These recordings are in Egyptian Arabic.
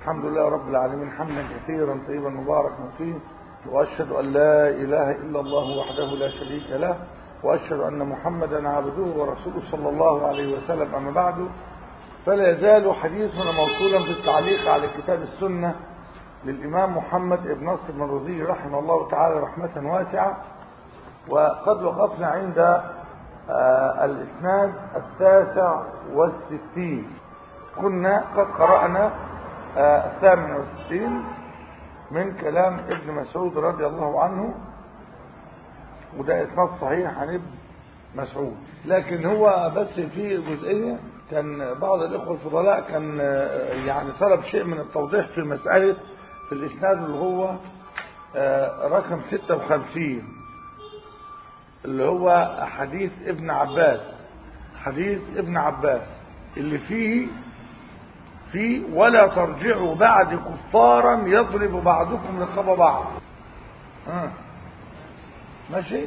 الحمد لله رب العالمين حمدا كثيرا طيبا مباركا فيه وأشهد أن لا إله إلا الله وحده لا شريك له وأشهد أن محمدا عبده ورسوله صلى الله عليه وسلم أما بعد فلا يزال حديثنا موصولا في التعليق على كتاب السنة للإمام محمد بن نصر المروزي رحمه الله تعالى رحمة واسعة وقد وقفنا عند آه الإسناد التاسع والستين كنا قد قرأنا آه الثامن والستين من كلام ابن مسعود رضي الله عنه وده إسناد صحيح عن ابن مسعود لكن هو بس في جزئية كان بعض الإخوة الفضلاء كان يعني طلب شيء من التوضيح في مسألة في الإسناد اللي هو رقم 56 اللي هو حديث ابن عباس حديث ابن عباس اللي فيه في ولا ترجعوا بعد كفارا يضرب بعضكم رقاب بعض آه. ماشي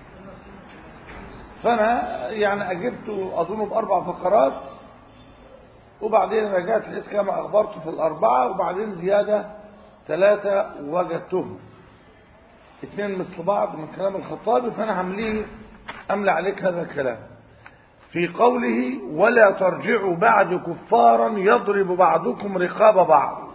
فانا يعني اجبته اظن باربع فقرات وبعدين رجعت لقيت كما اخبرت في الاربعه وبعدين زياده ثلاثه وجدتهم اثنين مثل بعض من كلام الخطابي فانا همليه املى عليك هذا الكلام في قوله ولا ترجعوا بعد كفارا يضرب بعضكم رقاب بعض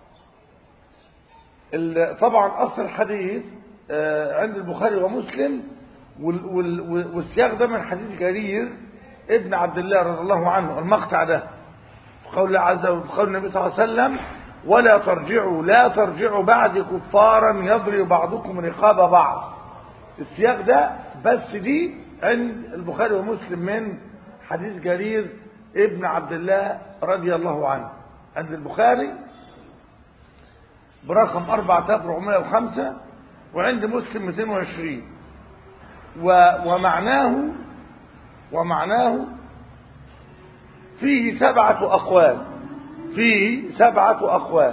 طبعا اصل الحديث عند البخاري ومسلم والسياق ده من حديث جرير ابن عبد الله رضي الله عنه المقطع ده في قول الله عز وجل في قول النبي صلى الله عليه وسلم ولا ترجعوا لا ترجعوا بعد كفارا يضرب بعضكم رقاب بعض السياق ده بس دي عند البخاري ومسلم من حديث جرير ابن عبد الله رضي الله عنه عند البخاري برقم 4405 وعند مسلم 220 ومعناه ومعناه فيه سبعة أقوال فيه سبعة أقوال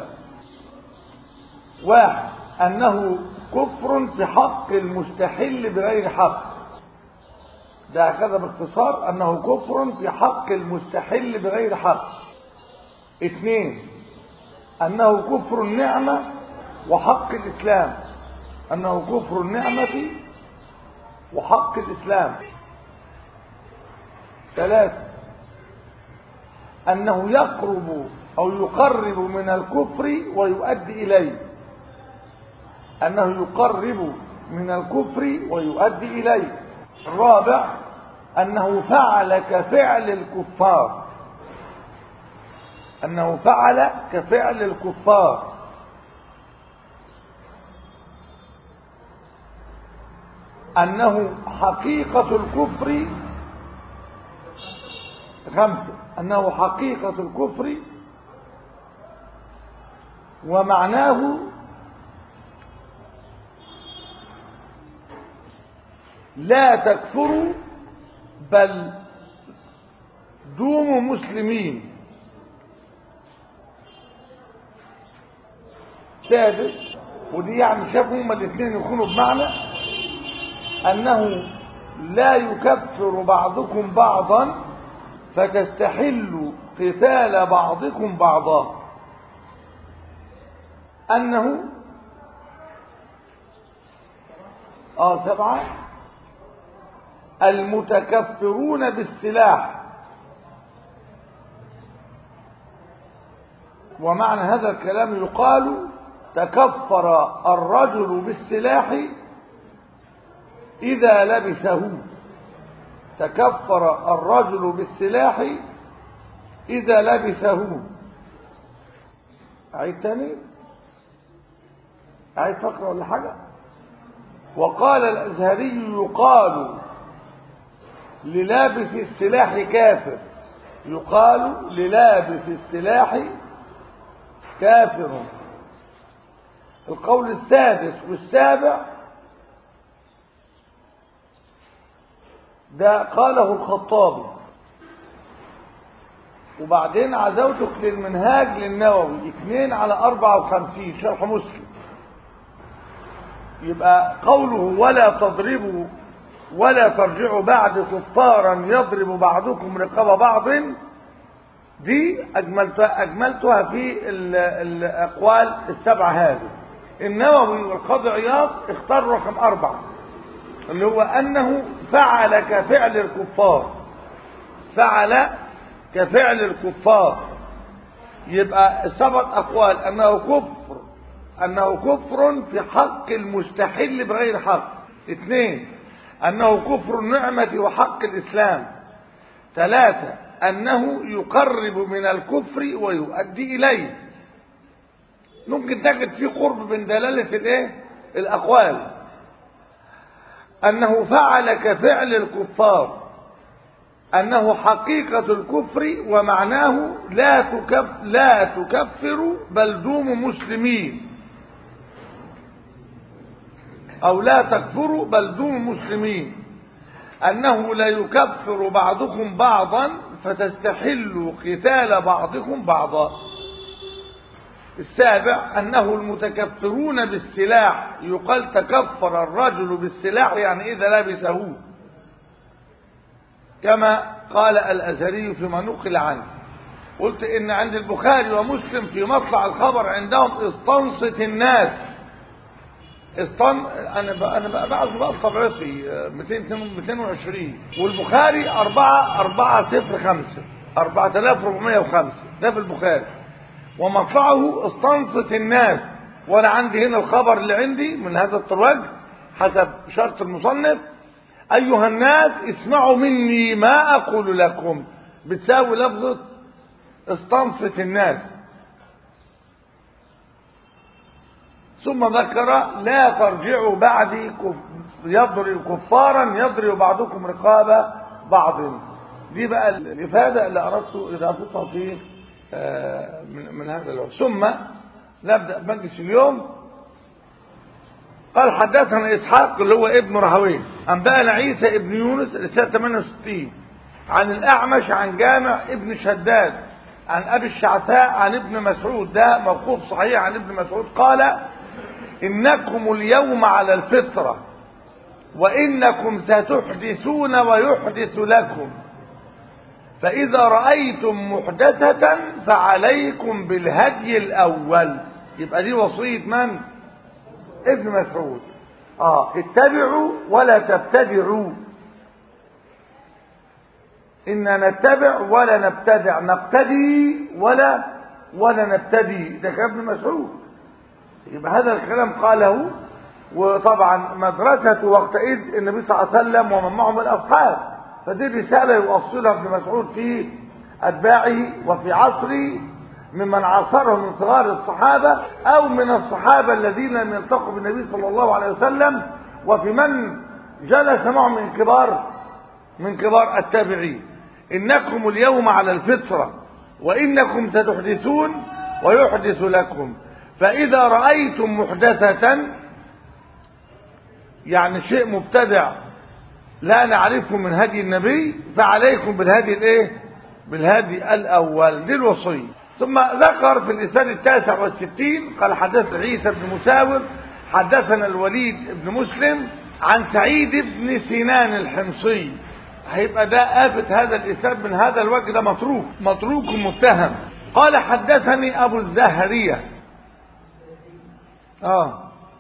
واحد أنه كفر في حق المستحل بغير حق ده كذا باختصار أنه كفر في حق المستحل بغير حق اثنين أنه كفر النعمة وحق الإسلام أنه كفر النعمة وحق الإسلام ثلاثة أنه يقرب أو يقرب من الكفر ويؤدي إليه أنه يقرب من الكفر ويؤدي إليه الرابع أنه فعل كفعل الكفار أنه فعل كفعل الكفار أنه حقيقة الكفر خمسة أنه حقيقة الكفر ومعناه لا تكفروا بل دوموا مسلمين سادس ودي يعني شافوا هما الاثنين يكونوا بمعنى أنه لا يكفر بعضكم بعضا فتستحل قتال بعضكم بعضا أنه آه سبعة المتكفرون بالسلاح ومعنى هذا الكلام يقال تكفر الرجل بالسلاح إذا لبسه تكفر الرجل بالسلاح إذا لبسه أعيد تاني أعيد فقرة ولا حاجة وقال الأزهري يقال للابس السلاح كافر يقال للابس السلاح كافر القول السادس والسابع ده قاله الخطابي وبعدين عزوتك للمنهاج للنووي اثنين على اربعة وخمسين شرح مسلم يبقى قوله ولا تضربوا ولا ترجعوا بعد كفارا يضرب بعضكم رقاب بعض دي أجملتها, أجملتها في ال- الأقوال السبعة هذه النووي والقاضي عياض اختار رقم أربعة اللي هو أنه فعل كفعل الكفار فعل كفعل الكفار يبقى سبق أقوال أنه كفر أنه كفر في حق المستحل بغير حق اثنين أنه كفر النعمة وحق الإسلام ثلاثة أنه يقرب من الكفر ويؤدي إليه ممكن تجد في قرب من دلالة الايه الأقوال أنه فعل كفعل الكفار أنه حقيقة الكفر ومعناه لا تكف لا تكفر بل دوم مسلمين أو لا تكفروا بل دوم مسلمين أنه لا يكفر بعضكم بعضا فتستحلوا قتال بعضكم بعضا السابع أنه المتكفرون بالسلاح يقال تكفر الرجل بالسلاح يعني إذا لبسه كما قال الأزهري فيما نقل عنه قلت إن عند البخاري ومسلم في مطلع الخبر عندهم استنصت الناس استن انا ب... انا ب- بعد بقى طبيعتي 222 والبخاري 4 405 4405 ده في البخاري ومطلعه استنصت الناس وانا عندي هنا الخبر اللي عندي من هذا الوجه حسب شرط المصنف ايها الناس اسمعوا مني ما اقول لكم بتساوي لفظه استنصت الناس ثم ذكر لا ترجعوا بعدي كف... يضرب كفارا يضرب بعضكم رقاب بعض دي بقى الإفادة اللي أردت إضافتها في آه، من, من هذا الوقت ثم نبدأ مجلس اليوم قال حدثنا إسحاق اللي هو ابن رهوين أنبأنا عيسى ابن يونس رسالة 68 عن الأعمش عن جامع ابن شداد عن أبي الشعثاء عن ابن مسعود ده موقوف صحيح عن ابن مسعود قال إنكم اليوم على الفطرة وإنكم ستحدثون ويحدث لكم فإذا رأيتم محدثة فعليكم بالهدي الأول يبقى دي وصية من؟ ابن مسعود آه اتبعوا ولا تبتدعوا إن نتبع ولا نبتدع نقتدي ولا ولا نبتدي ده كان ابن مسعود يبقى هذا الكلام قاله وطبعا مدرسة وقتئذ النبي صلى الله عليه وسلم ومن معه من الأصحاب فدي رسالة يوصلها ابن مسعود في أتباعه وفي عصره ممن عاصره من صغار الصحابة أو من الصحابة الذين لم يلتقوا بالنبي صلى الله عليه وسلم وفي من جلس معه من كبار من كبار التابعين إنكم اليوم على الفطرة وإنكم ستحدثون ويحدث لكم فإذا رأيتم محدثة يعني شيء مبتدع لا نعرفه من هدي النبي فعليكم بالهدي الايه بالهدي الاول دي الوصيه ثم ذكر في الاسناد التاسع والستين قال حدث عيسى بن مساور حدثنا الوليد بن مسلم عن سعيد بن سنان الحمصي هيبقى ده آفة هذا الإسناد من هذا الوجه ده متروك متروك متهم قال حدثني أبو الزهرية آه.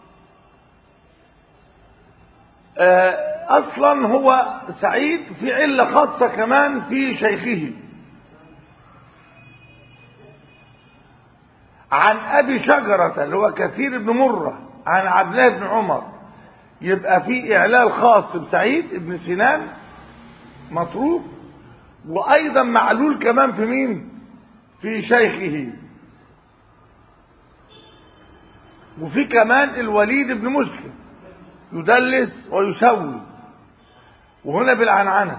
آه اصلا هو سعيد في علة خاصة كمان في شيخه عن ابي شجرة اللي هو كثير بن مرة عن عبد الله بن عمر يبقى في اعلال خاص بسعيد بن سنان مطروب وايضا معلول كمان في مين في شيخه وفي كمان الوليد بن مسلم يدلس ويسوي وهنا بالعنعنة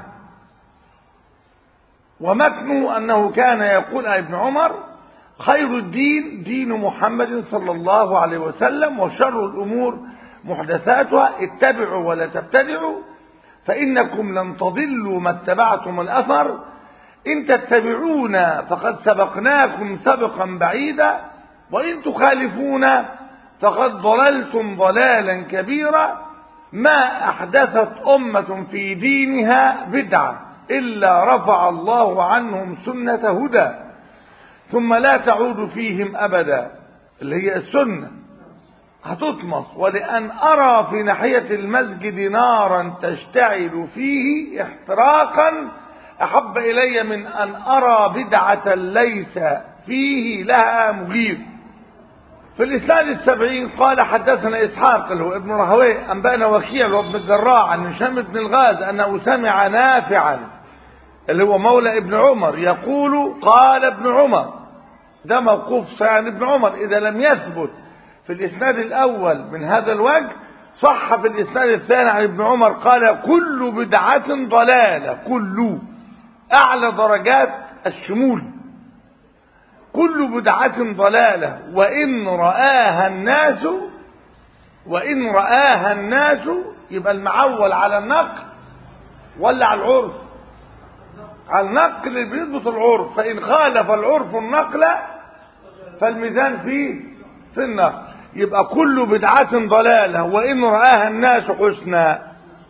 ومتنه أنه كان يقول ابن عمر خير الدين دين محمد صلى الله عليه وسلم وشر الأمور محدثاتها اتبعوا ولا تبتدعوا فإنكم لن تضلوا ما اتبعتم الأثر إن تتبعونا فقد سبقناكم سبقا بعيدا وإن تخالفونا فقد ضللتم ضلالا كبيرا ما أحدثت أمة في دينها بدعة إلا رفع الله عنهم سنة هدى ثم لا تعود فيهم أبدا اللي هي السنة هتطمس ولأن أرى في ناحية المسجد نارا تشتعل فيه احتراقا أحب إلي من أن أرى بدعة ليس فيه لها مغير في الإسناد السبعين قال حدثنا إسحاق اللي هو ابن رهوي أنبأنا وكيع وابن الجراع عن هشام بن الغاز أنه سمع نافعا اللي هو مولى ابن عمر يقول قال ابن عمر ده موقوف عن ابن عمر إذا لم يثبت في الإسناد الأول من هذا الوجه صح في الإسناد الثاني عن ابن عمر قال كل بدعة ضلالة كل أعلى درجات الشمول كل بدعة ضلالة وإن رآها الناس وإن رآها الناس يبقى المعول على النقل ولا على العرف على النقل اللي بيضبط العرف فإن خالف العرف النقل فالميزان فيه في النقل يبقى كل بدعة ضلالة وإن رآها الناس حسنا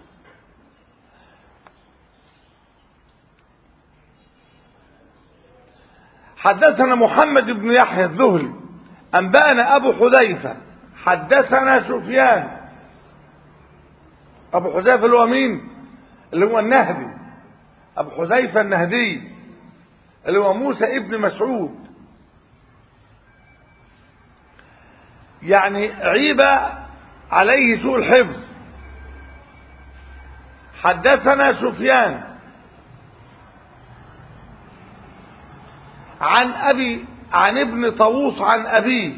حدثنا محمد بن يحيى الذهلي أنبأنا أبو حذيفة حدثنا سفيان أبو حذيفة اللي هو مين اللي هو النهدي أبو حذيفة النهدي اللي هو موسى ابن مسعود يعني عيب عليه سوء الحفظ حدثنا سفيان عن أبي عن ابن طاووس عن أبيه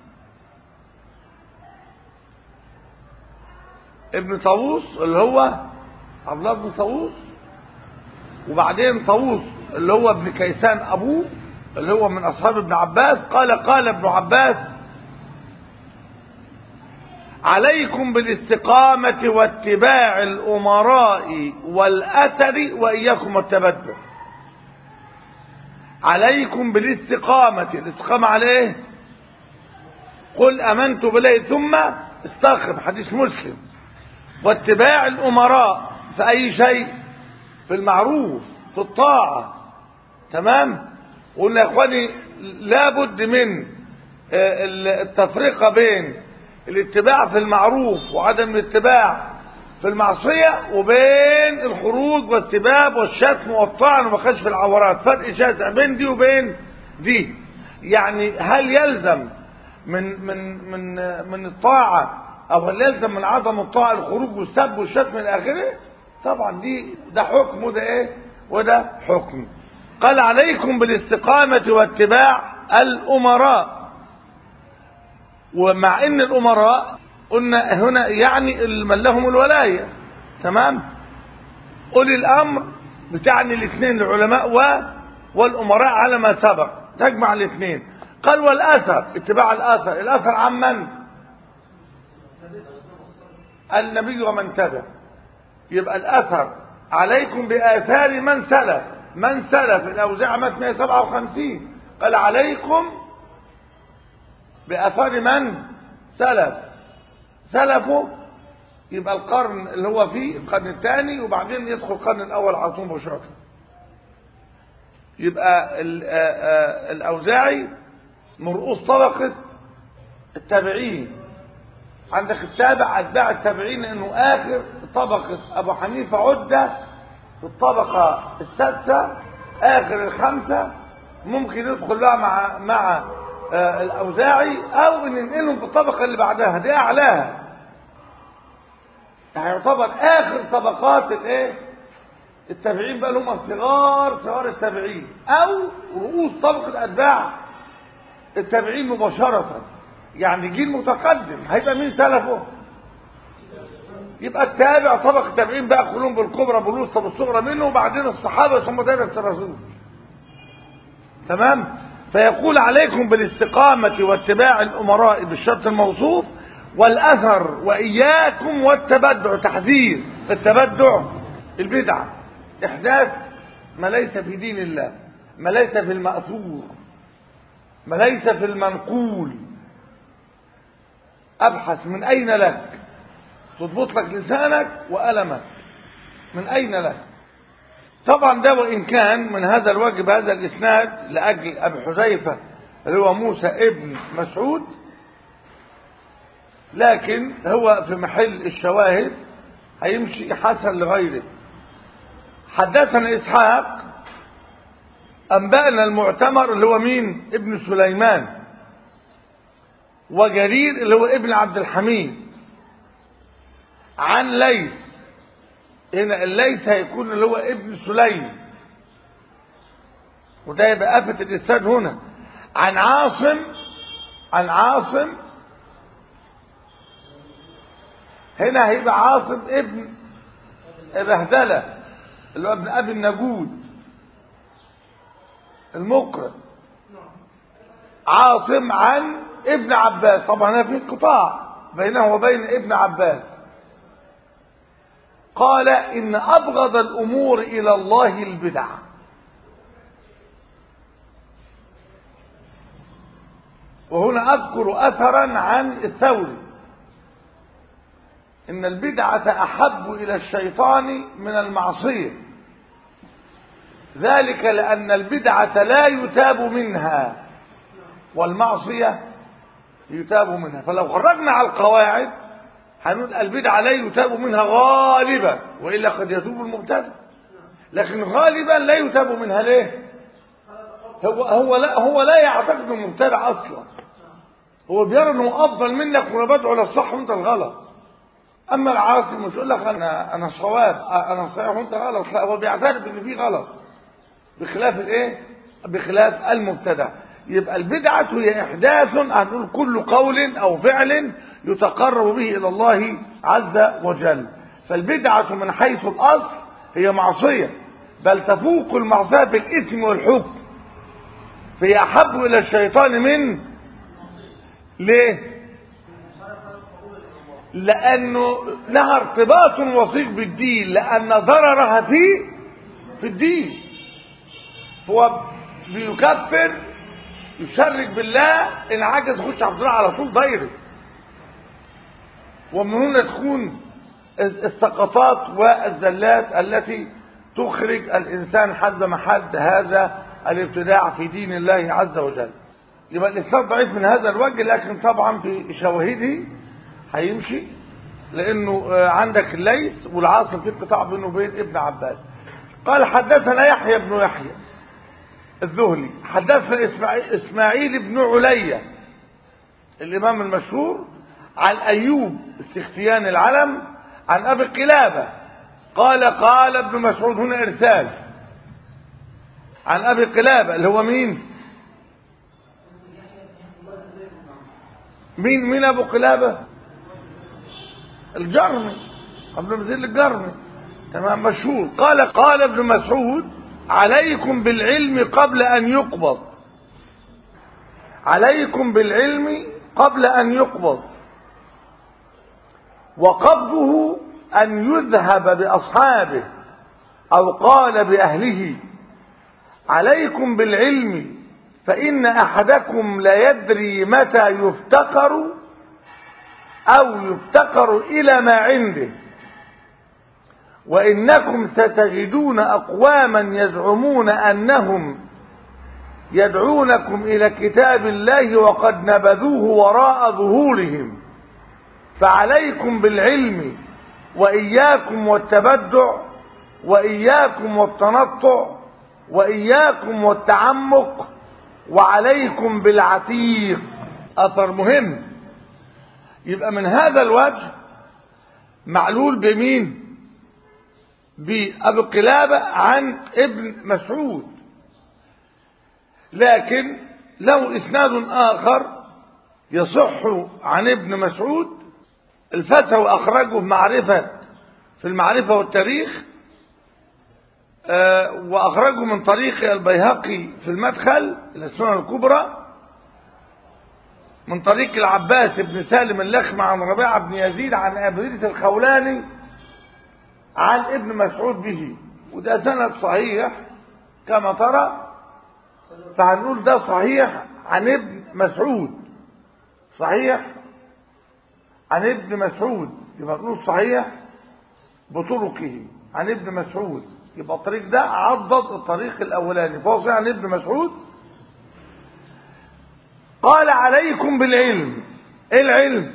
ابن طاووس اللي هو عبد الله بن طاووس وبعدين طاووس اللي هو ابن كيسان أبوه اللي هو من أصحاب ابن عباس قال قال ابن عباس عليكم بالاستقامة واتباع الأمراء والأثر وإياكم التبدع عليكم بالاستقامة الاستقامة على ايه قل امنت بالله ثم استقم حديث مسلم واتباع الامراء في اي شيء في المعروف في الطاعة تمام قلنا يا اخواني لابد من التفرقة بين الاتباع في المعروف وعدم الاتباع في المعصية وبين الخروج والسباب والشتم والطعن وكشف العورات فرق شاسع بين دي وبين دي يعني هل يلزم من من من من الطاعة او هل يلزم من عدم الطاعة الخروج والسب والشتم الى اخره طبعا دي ده حكم وده ايه وده حكم قال عليكم بالاستقامة واتباع الامراء ومع ان الامراء قلنا هنا يعني من لهم الولاية تمام أولي الأمر بتعني الاثنين العلماء و والأمراء على ما سبق تجمع الاثنين قال والأثر اتباع الأثر الأثر عن من النبي ومن تبع يبقى الأثر عليكم بآثار من سلف من سلف الأوزاع 157 قال عليكم بآثار من سلف سلفه يبقى القرن اللي هو فيه القرن الثاني وبعدين يدخل القرن الاول على طول مباشره يبقى الاوزاعي من رؤوس طبقه التابعين عندك التابع اتباع التابعين انه اخر طبقه ابو حنيفه عده في الطبقه السادسه اخر الخمسه ممكن يدخل بقى مع مع الاوزاعي او ان ننقلهم في الطبقه اللي بعدها دي اعلاها هيعتبر اخر طبقات الايه التابعين بقى هم صغار صغار التابعين او رؤوس طبقه اتباع التابعين مباشره يعني جيل متقدم هيبقى مين سلفه يبقى التابع طبقه التابعين بقى كلهم بالكبرى بالوسطى بالصغرى منه وبعدين الصحابه ثم تابعه الرسول تمام فيقول عليكم بالاستقامة واتباع الأمراء بالشرط الموصوف والأثر وإياكم والتبدع تحذير التبدع البدعة إحداث ما ليس في دين الله ما ليس في المأثور ما ليس في المنقول أبحث من أين لك تضبط لك لسانك وألمك من أين لك طبعا ده وإن كان من هذا الوجه بهذا الإسناد لأجل أبي حذيفة اللي هو موسى ابن مسعود لكن هو في محل الشواهد هيمشي حسن لغيره حدثنا إسحاق أنبأنا المعتمر اللي هو مين ابن سليمان وجرير اللي هو ابن عبد الحميد عن ليث هنا الليث هيكون اللي هو ابن سليم وده يبقى آفة الإسناد هنا عن عاصم عن عاصم هنا هيبقى عاصم ابن بهدلة اللي هو ابن أبي النجود المقرئ عاصم عن ابن عباس طبعا هنا في انقطاع بينه وبين ابن عباس قال إن أبغض الأمور إلى الله البدع وهنا أذكر أثرا عن الثوري إن البدعة أحب إلى الشيطان من المعصية ذلك لأن البدعة لا يتاب منها والمعصية يتاب منها فلو خرجنا على القواعد هنقول البدعة لا يتاب منها غالبا وإلا قد يتوب المبتدع لكن غالبا لا يتاب منها ليه هو هو لا هو لا يعتقد انه مبتدع اصلا هو بيرى انه افضل منك وانا بدعو للصح وانت الغلط اما العاصي مش يقول لك انا انا صواب انا صحيح وانت غلط لا هو بيعترف ان في غلط بخلاف الايه بخلاف المبتدع يبقى البدعة هي إحداث هنقول كل قول أو فعل يتقرب به إلى الله عز وجل فالبدعة من حيث الأصل هي معصية بل تفوق المعصية بالإثم والحكم فهي أحب إلى الشيطان من ليه لأنه لها ارتباط وثيق بالدين لأن ضررها في في الدين فهو بيكفر يشرك بالله ان عجز يخش عبد الله على طول دايركت ومن هنا تكون السقطات والزلات التي تخرج الانسان حد ما حد هذا الابتداع في دين الله عز وجل يبقى الاسلام ضعيف من هذا الوجه لكن طبعا في شواهده هيمشي لانه عندك الليث والعاصم في انقطاع بينه وبين ابن عباس قال حدثنا يحيى بن يحيى الذهلي حدثنا إسماعيل, إسماعيل بن عليا الإمام المشهور عن أيوب السختيان العلم عن أبي قلابة قال قال ابن مسعود هنا إرسال عن أبي قلابة اللي هو مين مين مين أبو قلابة الجرمي قبل مزيل الجرمي تمام مشهور قال قال ابن مسعود عليكم بالعلم قبل أن يقبض عليكم بالعلم قبل أن يقبض وقبضه أن يذهب بأصحابه أو قال بأهله عليكم بالعلم فإن أحدكم لا يدري متى يفتقر أو يفتقر إلى ما عنده وإنكم ستجدون أقواما يزعمون أنهم يدعونكم إلى كتاب الله وقد نبذوه وراء ظهورهم فعليكم بالعلم وإياكم والتبدع وإياكم والتنطع وإياكم والتعمق وعليكم بالعتيق أثر مهم يبقى من هذا الوجه معلول بمين بأبي قلابة عن ابن مسعود لكن له إسناد آخر يصح عن ابن مسعود الفتح أخرجه معرفة في المعرفة والتاريخ وأخرجه من طريق البيهقي في المدخل إلى السنن الكبرى من طريق العباس بن سالم اللخم عن ربيعة بن يزيد عن أبريس الخولاني عن ابن مسعود به وده سند صحيح كما ترى فهنقول ده صحيح عن ابن مسعود صحيح عن ابن مسعود يبقى نقول صحيح بطرقه عن ابن مسعود يبقى الطريق ده عضد الطريق الاولاني فهو عن ابن مسعود قال عليكم بالعلم ايه العلم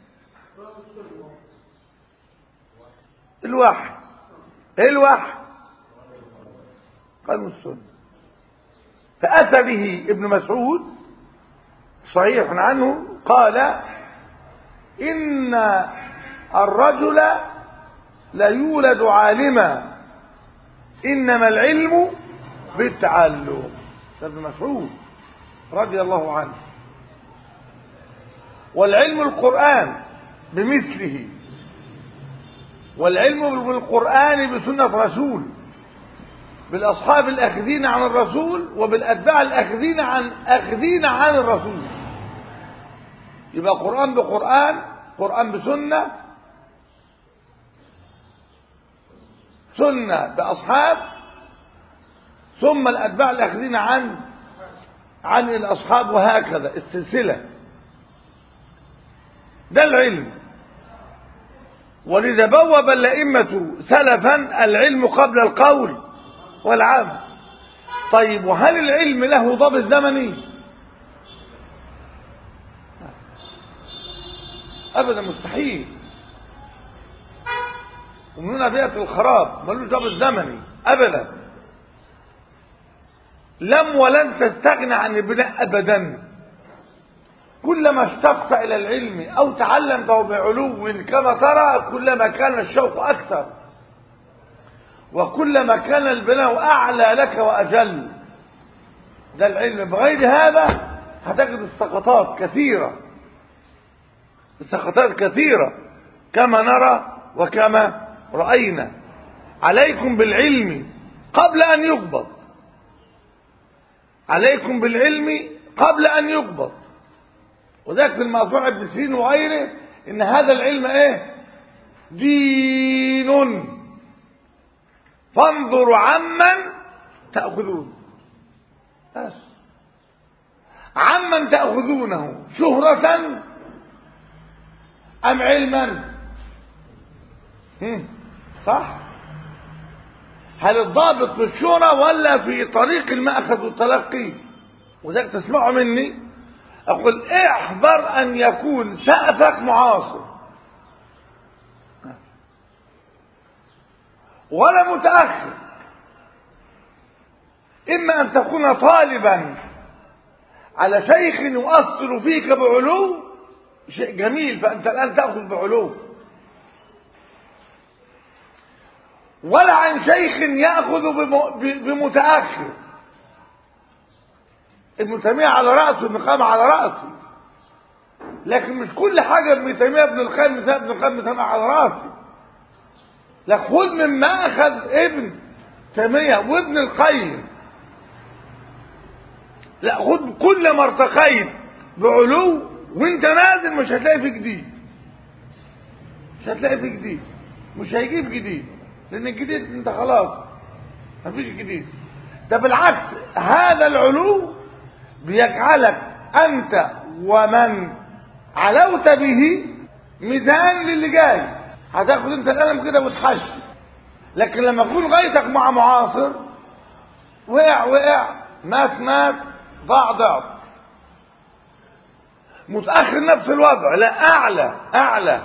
الوحي ايه الوحي قالوا السنه فاتى به ابن مسعود صحيح عنه قال ان الرجل لا يولد عالما انما العلم بالتعلم ابن مسعود رضي الله عنه والعلم القرآن بمثله والعلم بالقرآن بسنة رسول بالأصحاب الأخذين عن الرسول وبالأتباع الأخذين عن أخذين عن الرسول يبقى قرآن بقرآن قرآن بسنة سنة بأصحاب ثم الأتباع الأخذين عن عن الأصحاب وهكذا السلسلة ده العلم ولذا بوب الأئمة سلفا العلم قبل القول والعمل طيب وهل العلم له ضابط زمني أبدا مستحيل ومن هنا بيئة الخراب ملوش ضابط زمني أبدا لم ولن تستغنى عن البناء أبدا كلما اشتقت إلى العلم أو تعلمته بعلو كما ترى كلما كان الشوق أكثر وكلما كان البناء أعلى لك وأجل ده العلم بغير هذا هتجد السقطات كثيرة السقطات كثيرة كما نرى وكما رأينا عليكم بالعلم قبل أن يقبض عليكم بالعلم قبل أن يقبض وذلك في الموضوع ابن سيرين وغيره ان هذا العلم ايه دين فانظروا عمن تأخذون بس عمن تأخذونه شهرة أم علما هم. صح هل الضابط في الشهرة ولا في طريق المأخذ والتلقي وذلك تسمعوا مني أقول احذر أن يكون سقفك معاصر ولا متأخر إما أن تكون طالبا على شيخ يؤثر فيك بعلو شيء جميل فأنت الآن تأخذ بعلو ولا عن شيخ يأخذ بمتأخر ابن تيمية على رأسه ابن القيم على رأسه لكن مش كل حاجة ابن تيمية ابن القيم ابن القيم ابن على رأسه لك خذ مما أخذ ابن تيمية وابن القيم لا خذ كل ما ارتقيت بعلو وانت نازل مش هتلاقي في جديد مش هتلاقي في جديد مش هيجيب جديد لان الجديد انت خلاص مفيش جديد ده بالعكس هذا العلو بيجعلك أنت ومن علوت به ميزان للي جاي هتاخد انت القلم كده وتحشي لكن لما تكون غايتك مع معاصر وقع وقع مات مات ضاع ضعف متأخر نفس الوضع لا أعلى أعلى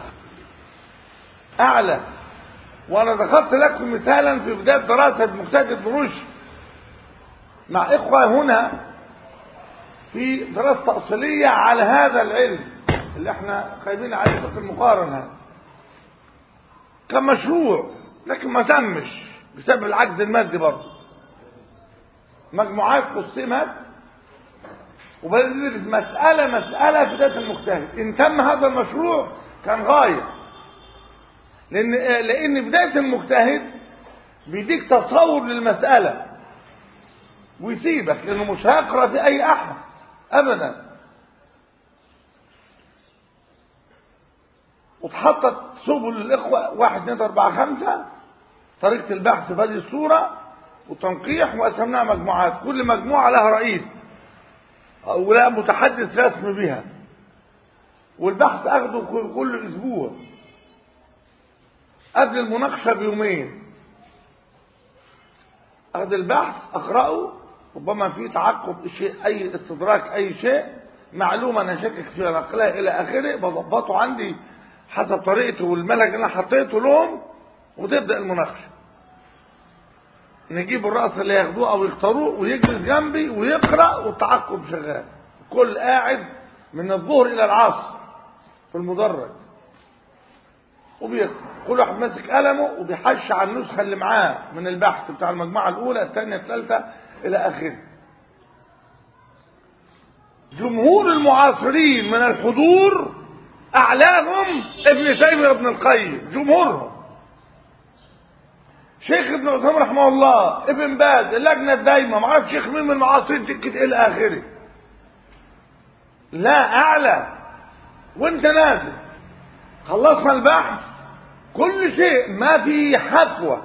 أعلى وأنا ذكرت لكم مثالا في بداية دراسة مجتهد بن رشد مع إخوة هنا في دراسة تأصيلية على هذا العلم اللي احنا خايبين عليه في المقارنة كان مشروع لكن ما تمش بسبب العجز المادي برضه مجموعات قسمت وبدأت مسألة مسألة في ذات المجتهد إن تم هذا المشروع كان غاية لأن لأن بداية المجتهد بيديك تصور للمسألة ويسيبك لأنه مش هيقرأ في أي أحد أبدا واتحطت سبل للإخوة واحد اثنين أربعة خمسة طريقة البحث بهذه الصورة وتنقيح وقسمناها مجموعات كل مجموعة لها رئيس أو لها متحدث رسمي بها والبحث أخده كل أسبوع قبل المناقشة بيومين اخذ البحث اقراه ربما في تعقب شيء اي استدراك اي شيء معلومه انا شاكك في نقلها الى اخره بضبطه عندي حسب طريقته والملك اللي انا حطيته لهم وتبدا المناقشه نجيب الراس اللي ياخدوه او يختاروه ويجلس جنبي ويقرا والتعقب شغال كل قاعد من الظهر الى العصر في المدرج وبيقرا كل واحد ماسك قلمه وبيحش على النسخه اللي معاه من البحث بتاع المجموعه الاولى الثانيه الثالثه الى اخره جمهور المعاصرين من الحضور اعلاهم ابن تيميه وابن القيم جمهورهم شيخ ابن عثمان رحمه الله ابن باز اللجنه الدايمه ما اعرفش شيخ مين من المعاصرين تكت الى اخره لا اعلى وانت نازل خلصنا البحث كل شيء ما في حفوه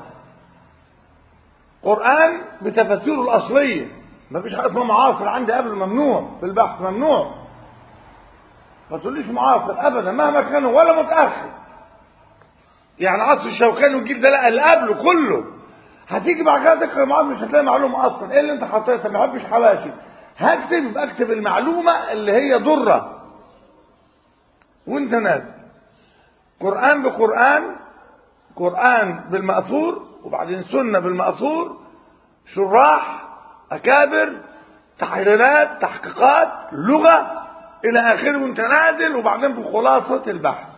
قران بتفاسيره الاصليه ما فيش حاجه اسمها معاصر عندي قبل ممنوع في البحث ممنوع ما تقوليش معاصر ابدا مهما كان ولا متاخر يعني عصر الشوكاني والجيل ده لا اللي قبله كله هتيجي بعد كده تقرا معاه مش هتلاقي معلومه اصلا ايه اللي انت حطيتها ما بحبش حواشي هكتب يبقى اكتب المعلومه اللي هي ضره وانت نازل قران بقران قران بالماثور وبعدين سنه بالماثور شراح اكابر تحريرات تحقيقات لغه الى اخره وانت نازل وبعدين بخلاصه البحث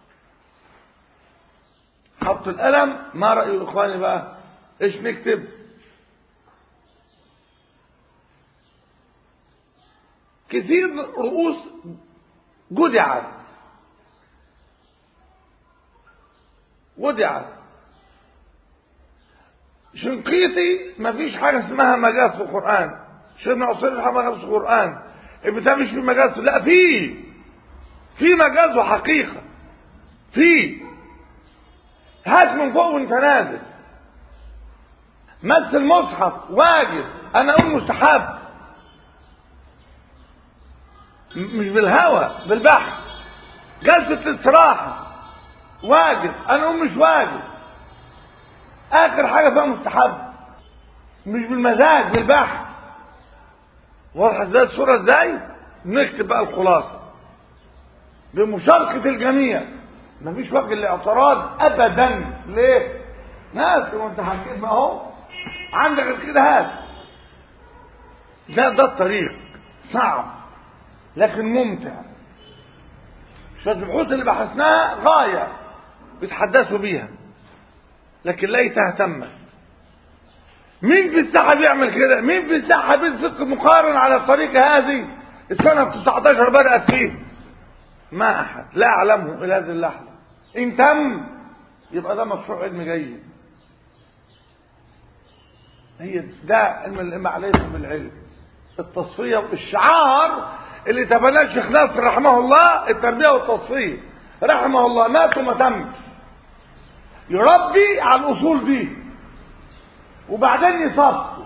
حط القلم ما رأي إخواني بقى إيش نكتب كثير رؤوس جدعت جدعت شنقيطي ما فيش حاجة اسمها مجاز في القرآن شيخنا عصير حاجة مجاز في القرآن ابن مش في مجاز لا في في مجاز وحقيقة في هات من فوق وانت نازل مس المصحف واجب انا اقول مستحب مش بالهوى بالبحث جلسة الاستراحة واجب انا اقول مش واجب اخر حاجة فيها مستحب مش بالمزاج بالبحث واضح ازاي الصورة ازاي نكتب بقى الخلاصة بمشاركة الجميع مفيش وجه الاعتراض ابدا ليه ناس وانت هتجيب اهو عندك غير كده هات ده ده الطريق صعب لكن ممتع شوية البحوث اللي بحثناها غاية بيتحدثوا بيها لكن ليتها تمت مين في الساحة بيعمل كده مين في الساحة بينفق مقارن على الطريقة هذه السنة 19 بدأت فيه ما أحد لا أعلمه إلى هذه اللحظة إن تم يبقى ده مشروع علمي جيد هي ده علم الإمة عليه بالعلم التصفية والشعار اللي تبناه الشيخ ناصر رحمه الله التربية والتصفية رحمه الله مات وما تمش يربي على الأصول دي وبعدين يصفي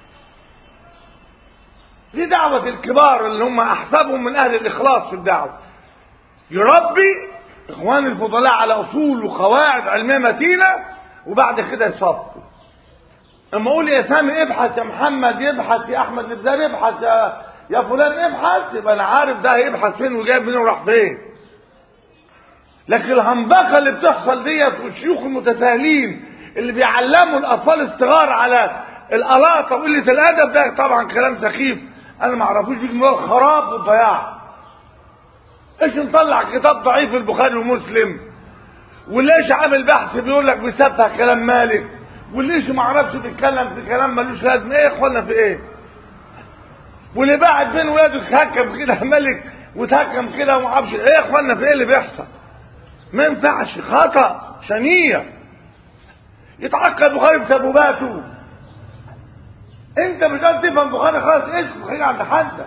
دي دعوة الكبار اللي هم أحسبهم من أهل الإخلاص في الدعوة يربي إخوان الفضلاء على أصول وقواعد علمية متينة وبعد كده يصفي اما اقول يا سامي ابحث يا محمد يبحث يا احمد الابزار يبحث يا يا فلان ابحث يبقى انا عارف ده هيبحث فين وجايب منين وراح فين لكن الهنبقه اللي بتحصل ديت والشيوخ المتساهلين اللي بيعلموا الاطفال الصغار على الالاطه وقله الادب ده طبعا كلام سخيف انا ما اعرفوش بيجي من الخراب والضياع ايش نطلع كتاب ضعيف البخاري ومسلم وليش عامل بحث بيقول لك بيسفه كلام مالك والليش ما عرفش بيتكلم في كلام ملوش لازمه ايه يا اخوانا في ايه واللي بعد بين ولاده اتهكم كده ملك وتهكم كده وما اعرفش ايه يا اخوانا في ايه اللي بيحصل ما ينفعش خطا شنيع يتعقد بخاري بسبوباته انت مش قادر تفهم بخاري خلاص ايش بخاري عند حد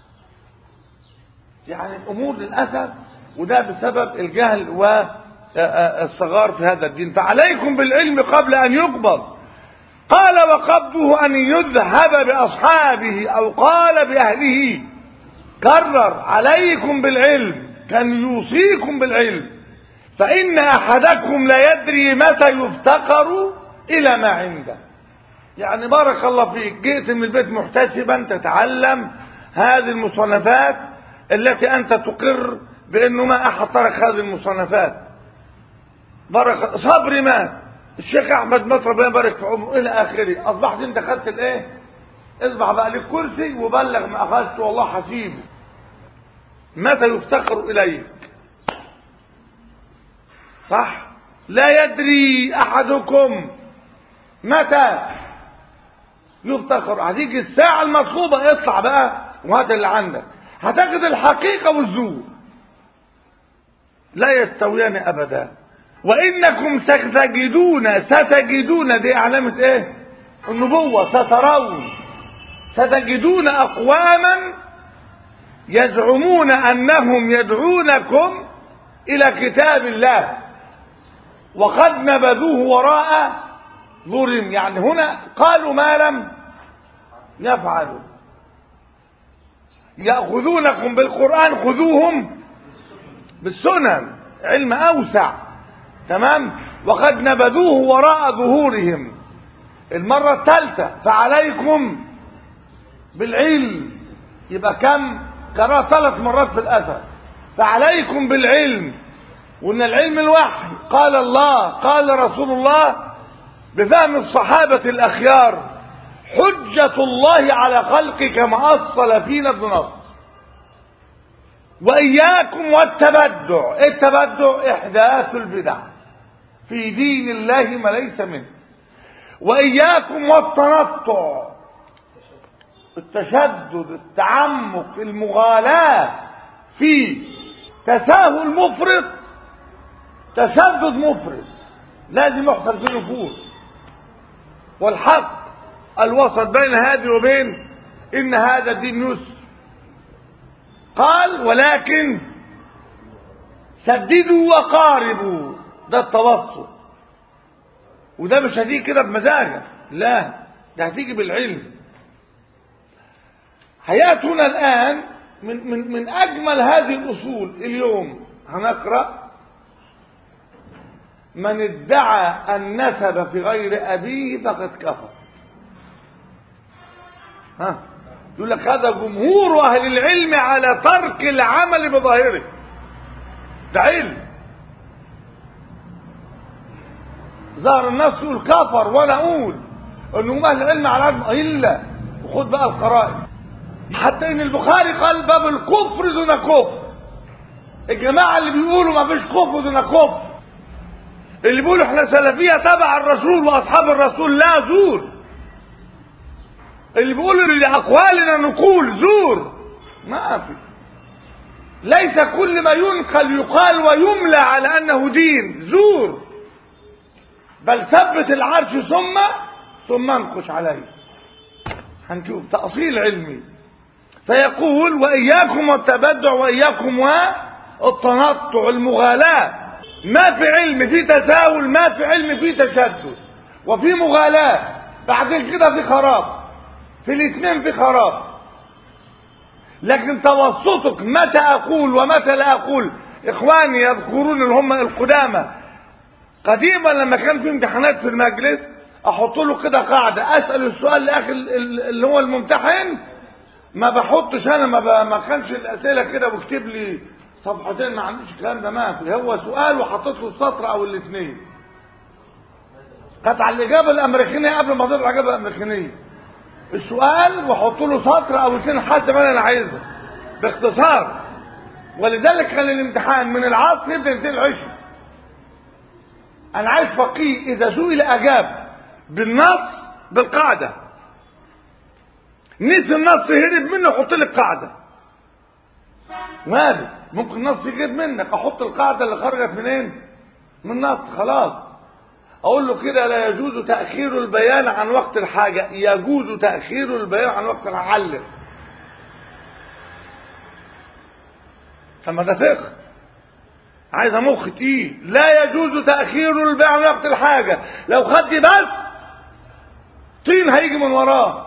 يعني الامور للاسف وده بسبب الجهل و الصغار في هذا الدين فعليكم بالعلم قبل أن يقبض قال وقبضه أن يذهب بأصحابه أو قال بأهله كرر عليكم بالعلم كان يوصيكم بالعلم فإن أحدكم لا يدري متى يفتقر إلى ما عنده يعني بارك الله فيك جئت من البيت محتسبا تتعلم هذه المصنفات التي أنت تقر بأنه ما أحد ترك هذه المصنفات بارك صبري مات الشيخ أحمد مطر ربنا يبارك في عمره إلى آخره أصبحت أنت خدت الإيه؟ اصبح بقى لك كرسي وبلغ ما أخذت والله حسيبه متى يفتقر إليك صح لا يدري أحدكم متى يفتقر هتيجي الساعة المطلوبة اطلع بقى وهات اللي عندك هتاخد الحقيقة والزور لا يستويان أبدا وإنكم ستجدون ستجدون دي علامة إيه النبوة سترون ستجدون أقواما يزعمون أنهم يدعونكم إلى كتاب الله وقد نبذوه وراء ظلم يعني هنا قالوا ما لم يفعلوا يأخذونكم بالقرآن خذوهم بالسنن علم أوسع تمام وقد نبذوه وراء ظهورهم المرة الثالثة فعليكم بالعلم يبقى كم كراه ثلاث مرات في الأثر فعليكم بالعلم وان العلم الوحي قال الله قال رسول الله بفهم الصحابة الأخيار حجة الله على خلقه كما أصل فينا ابن نصر وإياكم والتبدع التبدع إحداث البدع في دين الله ما ليس منه وإياكم والتنطع التشدد التعمق المغالاة في تساهل مفرط تشدد مفرط لازم يحصل فيه نفوذ والحق الوسط بين هذه وبين ان هذا الدين يسر قال ولكن سددوا وقاربوا ده التوسط وده مش هتيجي كده بمزاجك لا ده هتيجي بالعلم حياتنا الآن من, من, من أجمل هذه الأصول اليوم هنقرأ من ادعى النسب في غير أبيه فقد كفر ها يقول لك هذا جمهور أهل العلم على ترك العمل بظاهره ده علم ظهر الناس يقول كفر ولا أقول أنهم أهل العلم على عدم إلا وخد بقى القرائن حتى ان البخاري قال باب الكفر دون كفر الجماعة اللي بيقولوا ما فيش كفر دون كفر اللي بيقولوا احنا سلفية تبع الرسول واصحاب الرسول لا زور اللي بيقولوا لأقوالنا نقول زور ما في ليس كل ما ينقل يقال ويملى على أنه دين زور بل ثبت العرش ثم ثم انقش عليه هنشوف تأصيل علمي فيقول وإياكم والتبدع وإياكم والتنطع المغالاة ما في علم في تساهل ما في علم في تشدد وفي مغالاة بعدين كده في خراب في الاثنين في خراب لكن توسطك متى أقول ومتى لا أقول إخواني يذكرون اللي هم القدامى قديما لما كان في امتحانات في المجلس أحط له كده قاعدة أسأل السؤال لأخي اللي هو الممتحن ما بحطش انا ما, ب... ما كانش الاسئله كده بكتب لي صفحتين ما عنديش الكلام ده ما في هو سؤال وحطيت له السطر او الاثنين كانت على الاجابه الامريكانيه قبل ما تطلع الاجابه الامريكانيه السؤال واحط له سطر او اثنين حسب انا اللي عايزه باختصار ولذلك كان الامتحان من العصر يبدا ينتهي العشر انا عايز فقيه اذا سئل اجاب بالنص بالقاعده نسي النص هرب منه احط لك قاعده مالك ممكن النص يجيب منك احط القاعده اللي خرجت منين من النص خلاص اقول له كده لا يجوز تاخير البيان عن وقت الحاجه يجوز تاخير البيان عن وقت العلم اما ده فقه عايز مخ تقيل لا يجوز تاخير البيان عن وقت الحاجه لو خدت بس طين هيجي من وراه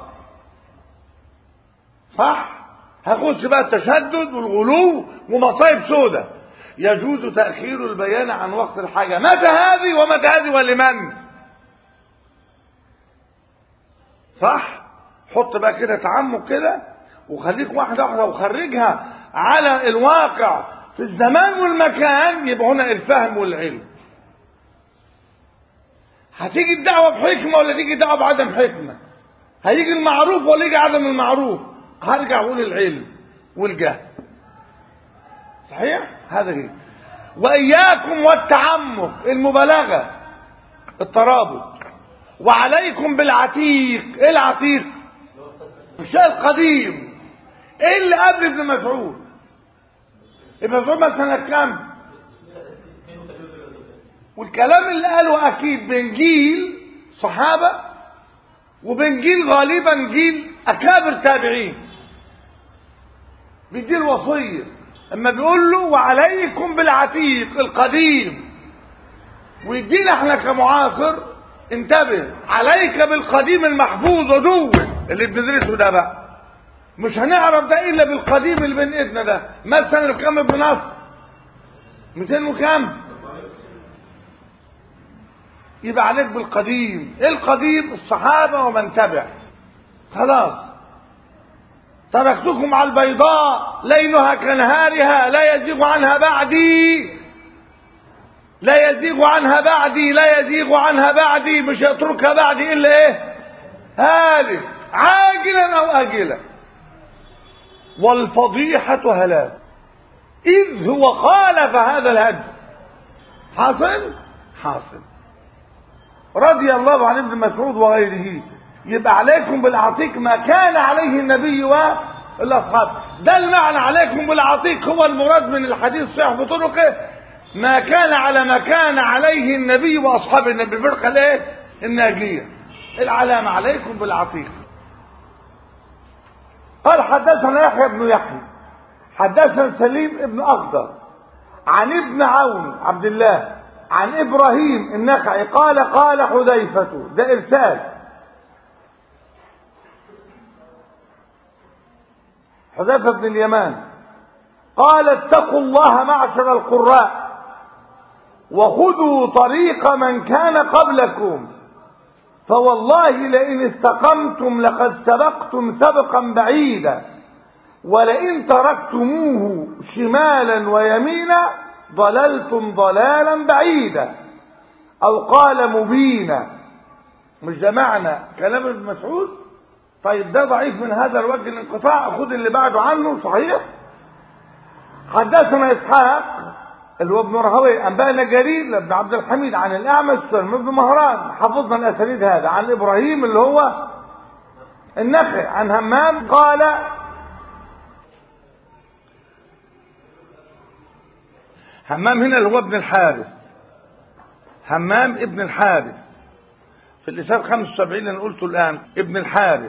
صح هخش بقى التشدد والغلو ومصايب سودة يجوز تأخير البيان عن وقت الحاجة متى هذه ومتى هذه ولمن صح حط بقى كده تعمق كده وخليك واحدة واحدة وخرجها على الواقع في الزمان والمكان يبقى هنا الفهم والعلم هتيجي الدعوة بحكمة ولا تيجي الدعوة بعدم حكمة هيجي المعروف ولا يجي عدم المعروف هرجع اقول العلم والجهل صحيح هذا هي واياكم والتعمق المبالغه الترابط وعليكم بالعتيق ايه العتيق الشيء القديم ايه اللي قبل ابن مسعود ابن مسعود مثلا سنه كام والكلام اللي قاله اكيد بين جيل صحابه وبين جيل غالبا جيل اكابر تابعين بيدي الوصيه اما بيقول له وعليكم بالعتيق القديم ويدينا احنا كمعاصر انتبه عليك بالقديم المحفوظ ودوه اللي بندرسه ده بقى مش هنعرف ده الا بالقديم اللي بين ايدنا ده مثلا الكام ابن نصر 200 وكام يبقى عليك بالقديم ايه القديم الصحابه ومن تبع خلاص تركتكم على البيضاء ليلها كنهارها لا يزيغ عنها بعدي لا يزيغ عنها بعدي لا يزيغ عنها بعدي مش يتركها بعدي الا ايه هالك عاجلا او اجلا والفضيحة هلاك إذ هو خالف هذا الهدي حاصل حاصل رضي الله عن ابن مسعود وغيره يبقى عليكم بالعتيق ما كان عليه النبي والاصحاب ده المعنى عليكم بالعتيق هو المراد من الحديث الصحيح بطرقه ما كان على ما كان عليه النبي واصحاب النبي الفرقه الايه الناجيه العلامه عليكم بالعتيق قال حدثنا يحيى بن يحيى حدثنا سليم بن اخضر عن ابن عون عبد الله عن ابراهيم النخعي قال قال حذيفه ده ارسال حذيفه بن اليمان قال اتقوا الله معشر القراء وخذوا طريق من كان قبلكم فوالله لئن استقمتم لقد سبقتم سبقا بعيدا ولئن تركتموه شمالا ويمينا ضللتم ضلالا بعيدا او قال مبينا مش ده معنى كلام ابن مسعود طيب ده ضعيف من هذا الوجه الانقطاع خد اللي بعده عنه صحيح حدثنا اسحاق اللي هو ابن رهوي انبانا جرير بن عبد الحميد عن الاعمش سلم بن مهران حفظنا الاسانيد هذا عن ابراهيم اللي هو النخع عن همام قال همام هنا اللي هو ابن الحارث همام ابن الحارث في الإسناد 75 اللي انا قلته الآن ابن الحارث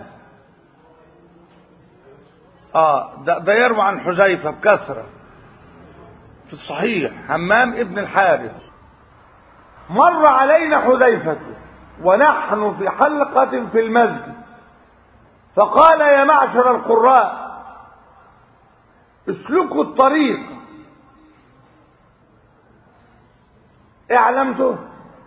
اه ده, ده يروى عن حذيفة بكثرة في الصحيح همام ابن الحارث مر علينا حذيفة ونحن في حلقة في المسجد فقال يا معشر القراء اسلكوا الطريق اعلمته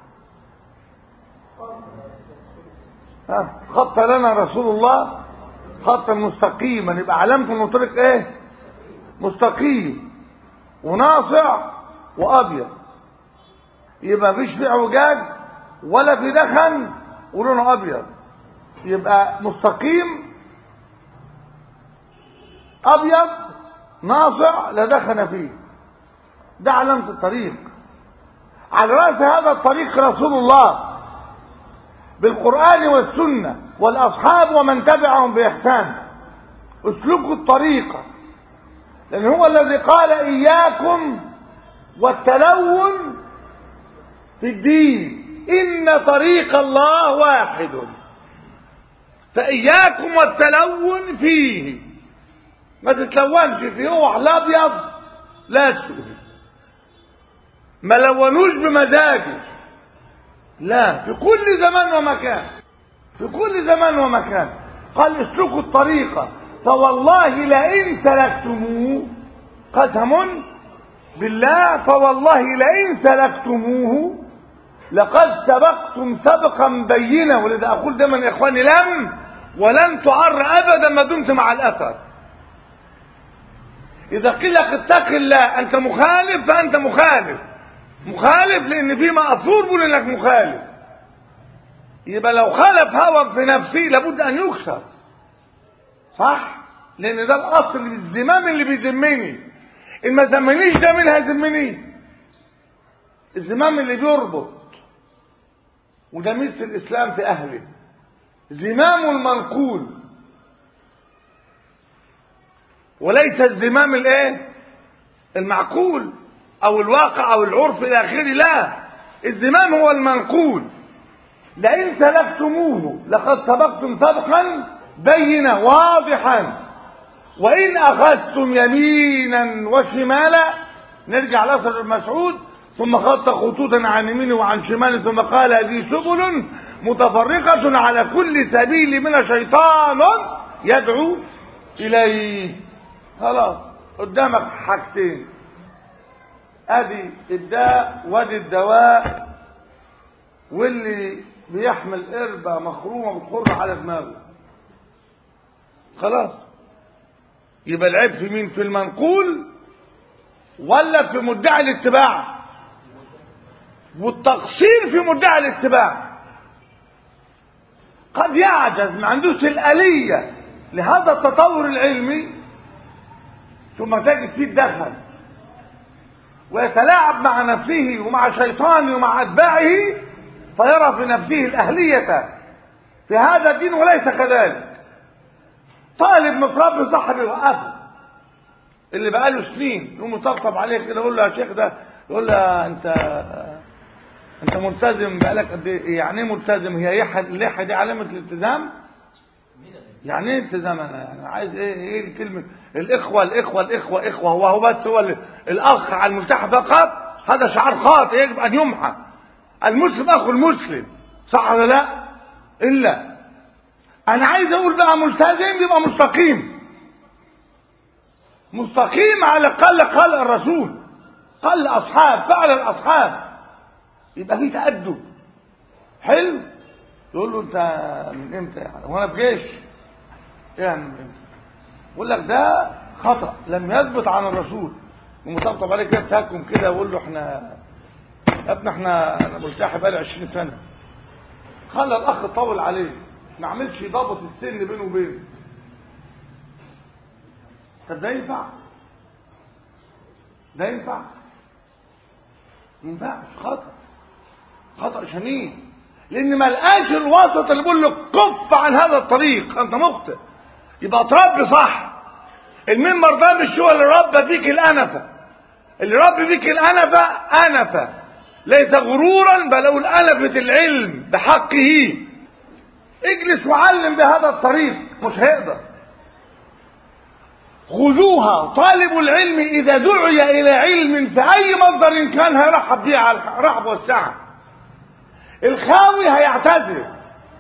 ها خط لنا رسول الله خطا مستقيما يبقى علامته انه طريق ايه مستقيم وناصع وابيض يبقى مفيش فيه اعوجاج ولا في دخن ولونه ابيض يبقى مستقيم ابيض ناصع لا دخن فيه ده علامه الطريق على راس هذا الطريق رسول الله بالقران والسنه والاصحاب ومن تبعهم باحسان اسلكوا الطريقه لان هو الذي قال اياكم والتلون في الدين ان طريق الله واحد فاياكم والتلون فيه ما تتلونش فيه هو على ابيض لا اسود ما لونوش بمزاجه لا في كل زمان ومكان في كل زمان ومكان قال اسلكوا الطريقة فوالله لئن سلكتموه قسم بالله فوالله لئن سلكتموه لقد سبقتم سبقا بينا ولذا اقول دايما يا اخواني لم ولن تعر ابدا ما دمت مع الاثر اذا قيل لك اتق الله انت مخالف فانت مخالف مخالف لان في مأثور بيقول انك مخالف يبقى لو خالف هوى في نفسه لابد ان يكسر صح لان ده الاصل الزمام اللي بيذمني ان ما زمنيش ده مين هيذمني الزمام اللي بيربط وده مثل الاسلام في اهله زمام المنقول وليس الزمام الايه المعقول او الواقع او العرف الى اخره لا الزمام هو المنقول لئن سلكتموه لقد سبقتم سبقا بينا واضحا وان اخذتم يمينا وشمالا نرجع لاثر المسعود ثم خط خطوطا عن يمينه وعن شماله ثم قال هذه سبل متفرقة على كل سبيل من شيطان يدعو إليه خلاص قدامك حاجتين ادي الداء وادي الدواء واللي بيحمل قربة مخرومة بتخر على دماغه خلاص يبقى العيب في مين في المنقول ولا في مدعي الاتباع والتقصير في مدعي الاتباع قد يعجز ما عندوش الآلية لهذا التطور العلمي ثم تجد فيه الدخل ويتلاعب مع نفسه ومع شيطانه ومع أتباعه فيرى في نفسه الأهلية في هذا الدين وليس كذلك طالب متربي صاحبي يوقفه اللي بقاله سنين يقوم يطبطب عليه كده يقول له يا شيخ ده يقول له انت انت ملتزم بقالك قد ايه يعني ايه ملتزم هي اللحيه دي علامه الالتزام يعني ايه التزام انا يعني عايز ايه ايه الكلمه الاخوه الاخوه الاخوه اخوه هو هو بس هو الاخ على المفتاح فقط هذا شعار خاطئ يجب ان يمحى المسلم اخو المسلم صح ولا لا الا انا عايز اقول بقى ملتزم يبقى مستقيم مستقيم على قال قال الرسول قال الاصحاب فعل الاصحاب يبقى في تأدب حلو يقول له انت من امتى يعني وانا في جيش يعني من امتى يقول لك ده خطأ لم يثبت عن الرسول ومطبطب عليه كده تهكم كده ويقول له احنا يا ابني احنا انا ملتحي بقالي 20 سنه خلى الاخ طول عليه ما عملش ضابط السن بينه وبينه طب ده ينفع ده ينفع ما ينفعش خطأ خطأ شنيع لان ما لقاش الوسط اللي بيقول له كف عن هذا الطريق انت مخطئ يبقى تربي صح المنبر ده مش هو اللي ربى فيك الانفه اللي ربي فيك الانفه انفه ليس غرورا بل اقول انفه العلم بحقه اجلس وعلم بهذا الطريق مش هيقدر خذوها طالب العلم اذا دعي الى علم في اي مصدر كان هيرحب بيه على الرحب والسعه الخاوي هيعتذر